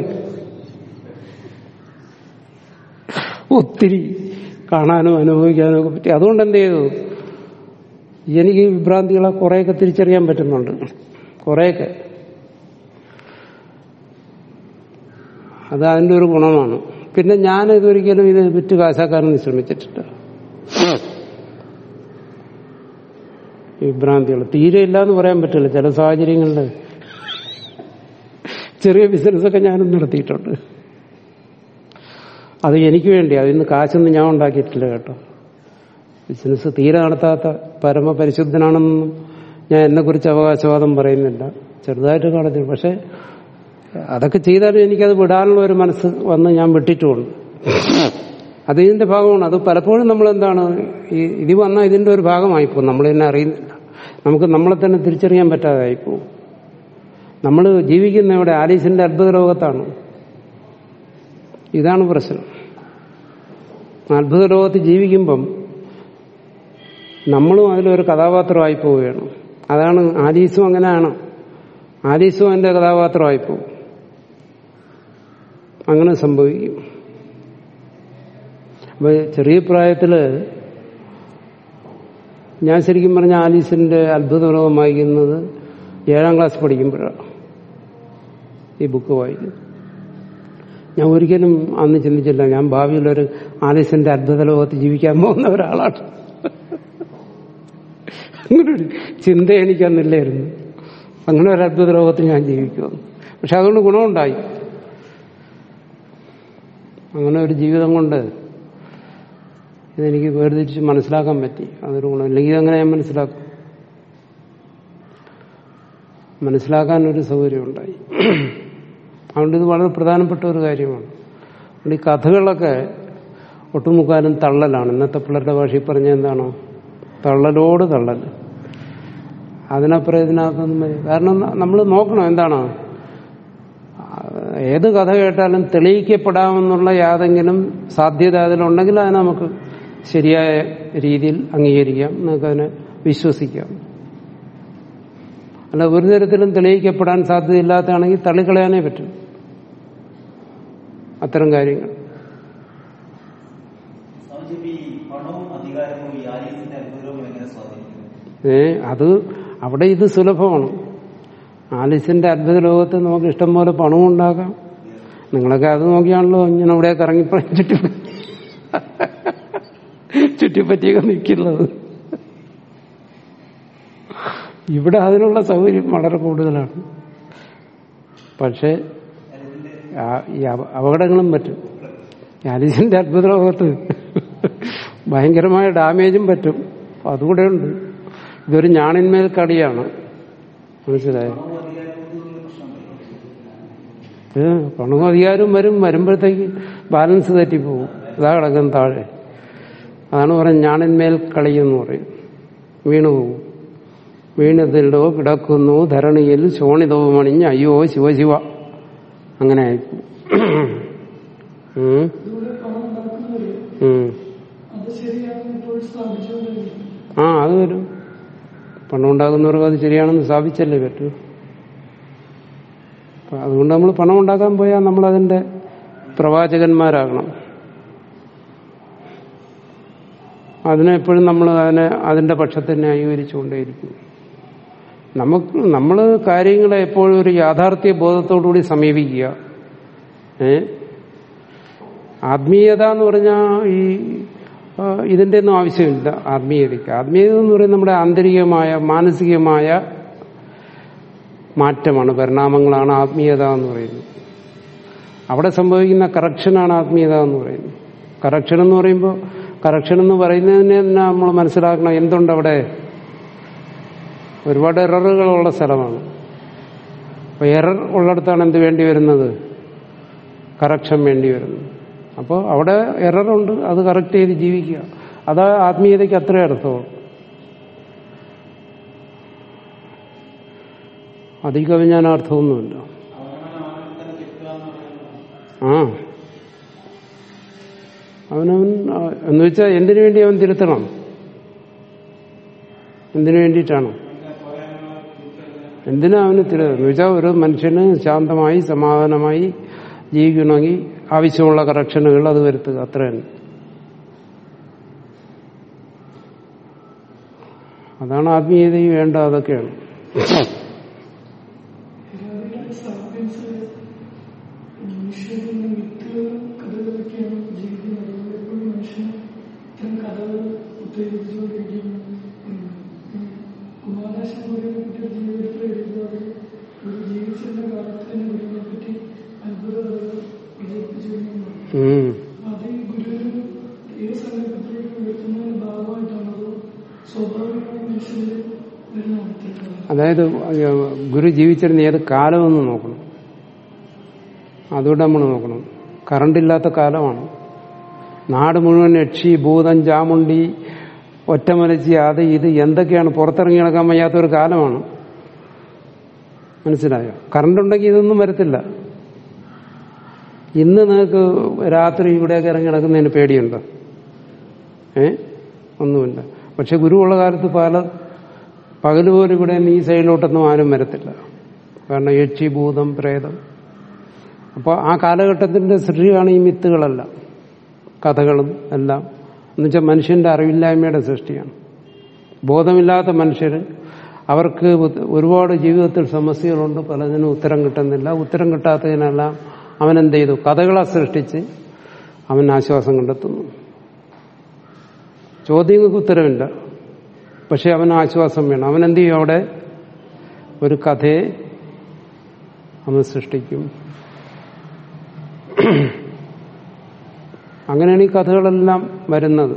ഒത്തിരി കാണാനും അനുഭവിക്കാനും ഒക്കെ പറ്റി അതുകൊണ്ട് എന്ത് ചെയ്തു എനിക്ക് വിഭ്രാന്തികളെ കുറേയൊക്കെ തിരിച്ചറിയാൻ പറ്റുന്നുണ്ട് കുറേയൊക്കെ അത് അതിൻ്റെ ഒരു ഗുണമാണ് പിന്നെ ഞാൻ ഇതൊരിക്കലും ഇത് വിറ്റ് കാശാക്കാനൊന്നും ശ്രമിച്ചിട്ടില്ല വിഭ്രാന്തികൾ തീരെ ഇല്ല എന്ന് പറയാൻ പറ്റില്ല ചില സാഹചര്യങ്ങളിൽ ചെറിയ ബിസിനസ്സൊക്കെ ഞാനും നടത്തിയിട്ടുണ്ട് അത് എനിക്ക് വേണ്ടി അതിന് കാശൊന്നും ഞാൻ ഉണ്ടാക്കിയിട്ടില്ല കേട്ടോ ബിസിനസ് തീരെ നടത്താത്ത പരമപരിശുദ്ധനാണെന്നൊന്നും ഞാൻ എന്നെക്കുറിച്ച് അവകാശവാദം പറയുന്നില്ല ചെറുതായിട്ട് നടത്തി പക്ഷെ അതൊക്കെ ചെയ്താലും എനിക്കത് വിടാനുള്ള ഒരു മനസ്സ് വന്ന് ഞാൻ വിട്ടിട്ടുമുണ്ട് അത് ഇതിന്റെ ഭാഗമാണ് അത് പലപ്പോഴും നമ്മൾ എന്താണ് ഈ ഇത് വന്നാൽ ഇതിന്റെ ഒരു ഭാഗമായിപ്പോ നമ്മൾ തന്നെ അറിയുന്നില്ല നമുക്ക് നമ്മളെ തന്നെ തിരിച്ചറിയാൻ പറ്റാതായിപ്പോ നമ്മൾ ജീവിക്കുന്ന ഇവിടെ ആലീസിന്റെ അത്ഭുത ലോകത്താണ് ഇതാണ് പ്രശ്നം അത്ഭുത ലോകത്ത് ജീവിക്കുമ്പം നമ്മളും അതിലൊരു കഥാപാത്രമായി പോവുകയാണ് അതാണ് ആലീസും അങ്ങനെയാണ് ആലീസും അതിന്റെ കഥാപാത്രമായി പോകും അങ്ങനെ സംഭവിക്കും അപ്പൊ ചെറിയ പ്രായത്തില് ഞാൻ ശരിക്കും പറഞ്ഞ ആലീസിന്റെ അത്ഭുത ലോകം വായിക്കുന്നത് ഏഴാം ക്ലാസ് പഠിക്കുമ്പോഴാണ് ഈ ബുക്ക് വായിക്കുന്നത് ഞാൻ ഒരിക്കലും അന്ന് ചിന്തിച്ചില്ല ഞാൻ ഭാവിയിലൊരു ആലീസിന്റെ അത്ഭുത ലോകത്ത് ജീവിക്കാൻ പോകുന്ന ഒരാളാണ് അങ്ങനൊരു ചിന്ത എനിക്കന്നില്ലായിരുന്നു അങ്ങനെ ഒരു അത്ഭുത ലോകത്ത് ഞാൻ ജീവിക്കുമെന്ന് പക്ഷെ അതുകൊണ്ട് ഗുണമുണ്ടായി അങ്ങനെ ഒരു ജീവിതം കൊണ്ട് ഇതെനിക്ക് വേർതിരിച്ച് മനസ്സിലാക്കാൻ പറ്റി അതൊരു ഗുണം ഇല്ലെങ്കിൽ അങ്ങനെ ഞാൻ മനസ്സിലാക്കും മനസ്സിലാക്കാൻ ഒരു സൗകര്യം ഉണ്ടായി അതുകൊണ്ട് ഇത് വളരെ പ്രധാനപ്പെട്ട ഒരു കാര്യമാണ് അതുകൊണ്ട് ഈ കഥകളൊക്കെ ഒട്ടുമുക്കാലും തള്ളലാണ് ഇന്നത്തെ പിള്ളേരുടെ ഭാഷയിൽ പറഞ്ഞ എന്താണോ തള്ളലോട് തള്ളൽ അതിനപ്പുറം ഇതിനകത്തൊന്നും വരും. കാരണം നമ്മൾ നോക്കണം എന്താണ് ഏത് കഥ കേട്ടാലും തെളിയിക്കപ്പെടാമെന്നുള്ള യാതെങ്കിലും സാധ്യത അതിലുണ്ടെങ്കിൽ അത് നമുക്ക് ശരിയായ രീതിയിൽ അംഗീകരിക്കാം നമുക്കതിനെ വിശ്വസിക്കാം അല്ല ഒരു തരത്തിലും തെളിയിക്കപ്പെടാൻ സാധ്യതയില്ലാത്തതാണെങ്കിൽ തള്ളിക്കളയാനേ പറ്റും അത്തരം കാര്യങ്ങൾ സ്വാമിജി ഈ പണവും അധികാരവും ഈ ആലീസിന്റെ അത്ഭുതവും എങ്ങനെ സ്വാധീനിക്കുന്നു ഏ അത് അവിടെ ഇത് സുലഭമാണ് ആലിസിന്റെ അത്ഭുത ലോകത്ത് നമുക്ക് ഇഷ്ടം പോലെ പണവും ഉണ്ടാക്കാം നിങ്ങളൊക്കെ അത് നോക്കിയാണല്ലോ ഇങ്ങനെ ഇവിടെ കറങ്ങി ചുറ്റി ചുറ്റിപ്പറ്റിയൊക്കെ നിൽക്കുന്നത് ഇവിടെ അതിനുള്ള സൗകര്യം വളരെ കൂടുതലാണ് പക്ഷേ ആ- ഈ അപ- അപകടങ്ങളും പറ്റും ഈ ആലിസിന്റെ അത്ഭുത ലോകത്ത് ഭയങ്കരമായ ഡാമേജും പറ്റും അതുകൂടെ ഉണ്ട് ഇതൊരു ഞാണിന്മേൽ കളിയാണ് മനസ്സിലായോ ഏ, പണവും അധികാരവും വരും വരുമ്പോഴത്തേക്ക് ബാലൻസ് തെറ്റിപ്പോവും ഇതാ കിടക്കും താഴെ അതാണ് പറയുന്നത് ഞാണിന്മേൽ കളി എന്ന് പറയും വീണുപോകും വീണതിലോ കിടക്കുന്നു ധരണിയിൽ ശോണിതവും അണിഞ്ഞ് അയ്യോ ശിവശിവ അങ്ങനെ ആയിപ്പോവും ഉം. ഇതുപോലെ പണം ഉണ്ടാക്കുന്നവര് ഉം. അത് ശരിയാണെന്ന് ഇപ്പോൾ സ്ഥാപിച്ചുകൊണ്ടിരിക്കും ആ അത് വരും പണം ഉണ്ടാകുന്നവർക്ക് അത് ശരിയാണെന്ന് സ്ഥാപിച്ചല്ലേ പറ്റൂ അപ്പൊ അതുകൊണ്ട് നമ്മൾ പണം ഉണ്ടാക്കാൻ പോയാൽ നമ്മൾ അതിന്റെ പ്രവാചകന്മാരാകണം അതിനെപ്പോഴും നമ്മൾ അതിനെ അതിന്റെ പക്ഷത്തെ ന്യായീകരിച്ചുകൊണ്ടേയിരിക്കും നമുക്ക് നമ്മൾ കാര്യങ്ങളെ എപ്പോഴും ഒരു യാഥാർത്ഥ്യ ബോധത്തോടുകൂടി സമീപിക്കുക ഏ ആത്മീയത എന്ന് പറഞ്ഞാൽ ഈ ആ, ഇതിന്റെ ഒന്നും ആവശ്യമില്ല ആത്മീയതയ്ക്ക് ആത്മീയത എന്ന് പറയുന്നത് നമ്മുടെ ആന്തരികമായ മാനസികമായ മാറ്റമാണ് പരിണാമങ്ങളാണ് ആത്മീയത എന്ന് പറയുന്നത് അവിടെ സംഭവിക്കുന്ന കറക്ഷനാണ് ആത്മീയത എന്ന് പറയുന്നത് കറക്ഷൻ എന്ന് പറയുമ്പോൾ കറക്ഷൻ എന്ന് പറയുന്നതിന് തന്നെ നമ്മൾ മനസ്സിലാക്കണം എന്തുണ്ട് അവിടെ ഒരുപാട് എററുകളുള്ള സ്ഥലമാണ് അപ്പൊ എറർ ഉള്ളിടത്താണ് എന്ത് വേണ്ടി വരുന്നത് കറക്ഷൻ വേണ്ടി വരുന്നത് അപ്പോൾ അവിടെ എററുണ്ട് അത് കറക്റ്റ് ചെയ്ത് ജീവിക്കുക അത് ആത്മീയതയ്ക്ക് അത്രേ അർത്ഥമുള്ളൂ അതിൽ കവിഞ്ഞാൻ അർത്ഥമൊന്നുമില്ല ആ അവനവൻ ആ, എന്ന് വെച്ചാൽ എന്തിനു വേണ്ടി അവൻ തിരുത്തണം എന്തിനു വേണ്ടിയിട്ടാണ് എന്തിനാ അവന് തിരു എന്ന് വെച്ചാൽ ഒരു മനുഷ്യന് ശാന്തമായി സമാധാനമായി ജീവിക്കണമെങ്കിൽ ആവശ്യമുള്ള കറക്ഷനുകൾ അത് വരുത്തുക അത്ര തന്നെ അതാണ് ആത്മീയതയും വേണ്ട അതൊക്കെയാണ് ഹിരാദിയുടെ സാപ്പിയൻസ് മനുഷ്യരിൽ നിന്ന് മിത്തുകളും കഥകളൊക്കെയാണ് ജീവിക്കുന്നത് അതുകൊണ്ട് എപ്പോഴും മനുഷ്യന് ഇത്തരം കഥകൾ ഉത്തേജിച്ചുകൊണ്ടിരിക്കുന്നു കുമാരനാശം ഗുരുവിനെ പറ്റി ജീവിതത്തിൽ എഴുതുന്നത് ഒരു ജീവിച്ചിരുന്ന കാലത്ത് തന്നെ ഗുരുവിനെ പറ്റി അത്ഭുത കഥകൾ പ്രചരിപ്പിച്ചിരുന്നു ഉം. അത് ഈ ഗുരുവിന് ഏത് സങ്കല്പത്തിലേക്ക് ഉയർത്തുന്നതിന്റെ ഭാഗമായിട്ടാണ് അത് സ്വാഭാവികമായി മനുഷ്യരിൽ വരുന്ന അവസ്ഥ അതായത് ഗുരു ജീവിച്ചിരുന്ന ഏത് കാലമെന്ന് നോക്കണം അതുകൊണ്ട് നമ്മൾ നോക്കണം കറണ്ടില്ലാത്ത കാലമാണ് നാട് മുഴുവൻ യക്ഷി ഭൂതം ചാമുണ്ടി ഒറ്റമലച്ചി അത് ഇത് എന്തൊക്കെയാണ് പുറത്തിറങ്ങി നടക്കാൻ വയ്യാത്ത ഒരു കാലമാണ് മനസ്സിലായോ കറണ്ട് ഉണ്ടെങ്കിൽ ഇതൊന്നും വരത്തില്ല ഇന്ന് നിങ്ങൾക്ക് രാത്രി ഇവിടെയൊക്കെ ഇറങ്ങി നടക്കുന്നതിന് പേടിയുണ്ടോ ഏ ഒന്നുമില്ല പക്ഷെ ഗുരുവുള്ള കാലത്ത് പല പകല് പോലും ഇവിടെ ഈ സൈഡിലോട്ടൊന്നും ആരും വരത്തില്ല കാരണം യക്ഷി ഭൂതം പ്രേതം അപ്പോൾ ആ കാലഘട്ടത്തിന്റെ സൃഷ്ടിയാണ് ഈ മിത്തുകളെല്ലാം കഥകളും എല്ലാം എന്നുവെച്ചാൽ മനുഷ്യന്റെ അറിവില്ലായ്മയുടെ സൃഷ്ടിയാണ് ബോധമില്ലാത്ത മനുഷ്യർ അവർക്ക് ഒരുപാട് ജീവിതത്തിൽ സമസ്യകളുണ്ട് പലതിനും ഉത്തരം കിട്ടുന്നില്ല ഉത്തരം കിട്ടാത്തതിനെല്ലാം അവൻ എന്ത് ചെയ്തു കഥകളെ സൃഷ്ടിച്ച് അവൻ ആശ്വാസം കണ്ടെത്തുന്നു ചോദ്യങ്ങൾക്ക് ഉത്തരവില്ല പക്ഷെ അവന് ആശ്വാസം വേണം അവൻ എന്ത് ചെയ്യും അവിടെ ഒരു കഥയെ അവൻ സൃഷ്ടിക്കും അങ്ങനെയാണ് ഈ കഥകളെല്ലാം വരുന്നത്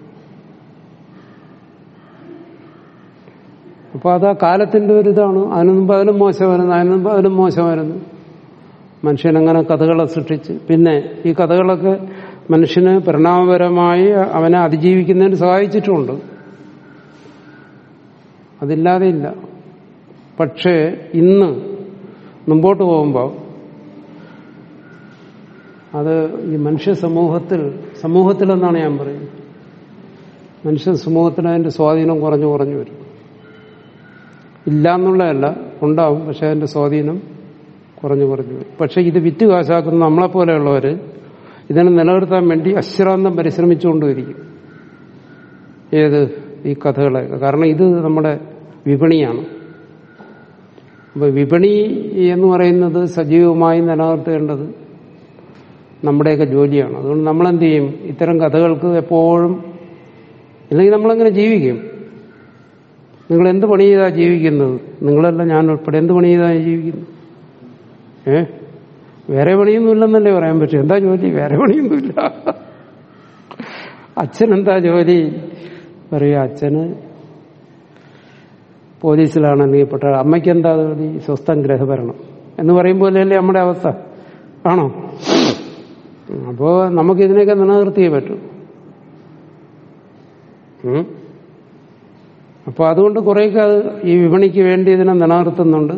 അപ്പൊ അത് ആ കാലത്തിന്റെ ഒരു ഇതാണ് അതിനു മുമ്പ് അതിലും മോശം വരുന്നു അതിനു മുമ്പ് അതിലും മോശം വരുന്നു മനുഷ്യൻ അങ്ങനെ കഥകളെ സൃഷ്ടിച്ച് പിന്നെ ഈ കഥകളൊക്കെ മനുഷ്യന് പരിണാമപരമായി അവനെ അതിജീവിക്കുന്നതിന് സഹായിച്ചിട്ടുമുണ്ട് അതില്ലാതെ ഇല്ല പക്ഷേ ഇന്ന് മുമ്പോട്ട് പോകുമ്പോൾ അത് ഈ മനുഷ്യ സമൂഹത്തിൽ സമൂഹത്തിലെന്നാണ് ഞാൻ പറയുന്നത് മനുഷ്യ സമൂഹത്തിന് അതിന്റെ സ്വാധീനം കുറഞ്ഞു കുറഞ്ഞു വരും ഇല്ല എന്നുള്ളതല്ല ഉണ്ടാവും പക്ഷെ അതിന്റെ സ്വാധീനം കുറഞ്ഞു കുറഞ്ഞു വരും പക്ഷെ ഇത് വിറ്റ് കാശാക്കുന്ന നമ്മളെപ്പോലെയുള്ളവർ ഇതിനെ നിലനിർത്താൻ വേണ്ടി അശ്രാന്തം പരിശ്രമിച്ചുകൊണ്ടിരിക്കും ഏത് ഈ കഥകളെ കാരണം ഇത് നമ്മുടെ വിപണിയാണ് അപ്പൊ വിപണി എന്ന് പറയുന്നത് സജീവമായി നിലനിർത്തേണ്ടത് നമ്മുടെയൊക്കെ ജോലിയാണ് അതുകൊണ്ട് നമ്മളെന്ത് ചെയ്യും ഇത്തരം കഥകൾക്ക് എപ്പോഴും അല്ലെങ്കിൽ നമ്മളങ്ങനെ ജീവിക്കും നിങ്ങൾ എന്ത് പണി ചെയ്താ ജീവിക്കുന്നത് നിങ്ങളല്ല ഞാൻ ഉൾപ്പെടെ എന്ത് പണി ചെയ്താ ജീവിക്കുന്നു ഏ വേറെ പണിയൊന്നുമില്ലെന്നല്ലേ പറയാൻ പറ്റും എന്താ ജോലി വേറെ പണിയൊന്നുമില്ല അച്ഛൻ എന്താ ജോലി പറയുക അച്ഛന് പോലീസിലാണെങ്കിൽ പെട്ട അമ്മയ്ക്ക് എന്താ ജോലി സ്വസ്ഥം ഗ്രഹഭരണം എന്ന് പറയുമ്പോഴല്ലേ നമ്മുടെ അവസ്ഥ ആണോ അപ്പോ നമുക്ക് ഇതിനെയൊക്കെ നിലനിർത്തിയേ പറ്റൂ ഉം. അപ്പൊ അതുകൊണ്ട് കുറേയൊക്കെ അത് ഈ വിപണിക്ക് വേണ്ടി ഇതിനെ നിലനിർത്തുന്നുണ്ട്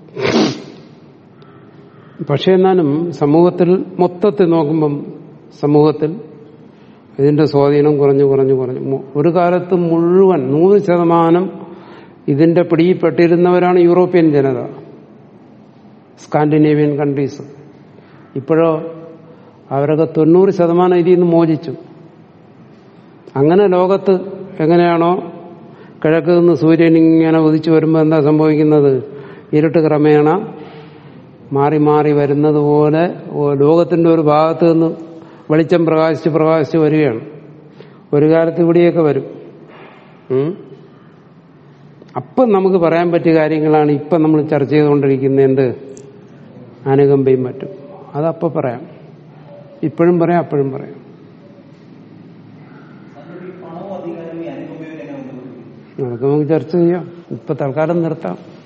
പക്ഷെ എന്നാലും സമൂഹത്തിൽ മൊത്തത്തിൽ നോക്കുമ്പം സമൂഹത്തിൽ ഇതിന്റെ സ്വാധീനം കുറഞ്ഞു കുറഞ്ഞു കുറഞ്ഞു മു- ഒരു കാലത്ത് മുഴുവൻ നൂറ് ശതമാനം ഇതിന്റെ പിടിയിൽപ്പെട്ടിരുന്നവരാണ് യൂറോപ്യൻ ജനത സ്കാൻഡിനേവിയൻ കൺട്രീസ് ഇപ്പോഴോ അവരൊക്കെ തൊണ്ണൂറ് ശതമാനം ഇതിൽ നിന്ന് മോചിച്ചു അങ്ങനെ ലോകത്ത് എങ്ങനെയാണോ കിഴക്ക് നിന്ന് സൂര്യൻ ഇങ്ങനെ ഉദിച്ചു വരുമ്പോൾ എന്താ സംഭവിക്കുന്നത് ഇരുട്ട് ക്രമേണ മാറി മാറി വരുന്നത് പോലെ ഓ- ലോകത്തിന്റെ ഒരു ഭാഗത്ത് നിന്ന് വെളിച്ചം പ്രകാശിച്ച് പ്രകാശിച്ച് വരികയാണ് ഒരു കാലത്ത് ഇവിടെയൊക്കെ വരും ഉം. അപ്പം നമുക്ക് പറയാൻ പറ്റിയ കാര്യങ്ങളാണ് ഇപ്പം നമ്മൾ ചർച്ച ചെയ്തുകൊണ്ടിരിക്കുന്ന എന്ത് അനുകമ്പയും മറ്റും അതപ്പം പറയാം ഇപ്പോഴും പറയാം അപ്പോഴും പറയാം ഈ പണവും അധികാരവും ഈ അനുകമ്പയും എങ്ങനെ ബന്ധപ്പെട്ടു അതൊക്കെ നമുക്ക് ചർച്ച ചെയ്യാം ഇപ്പൊ തൽക്കാലം നിർത്താം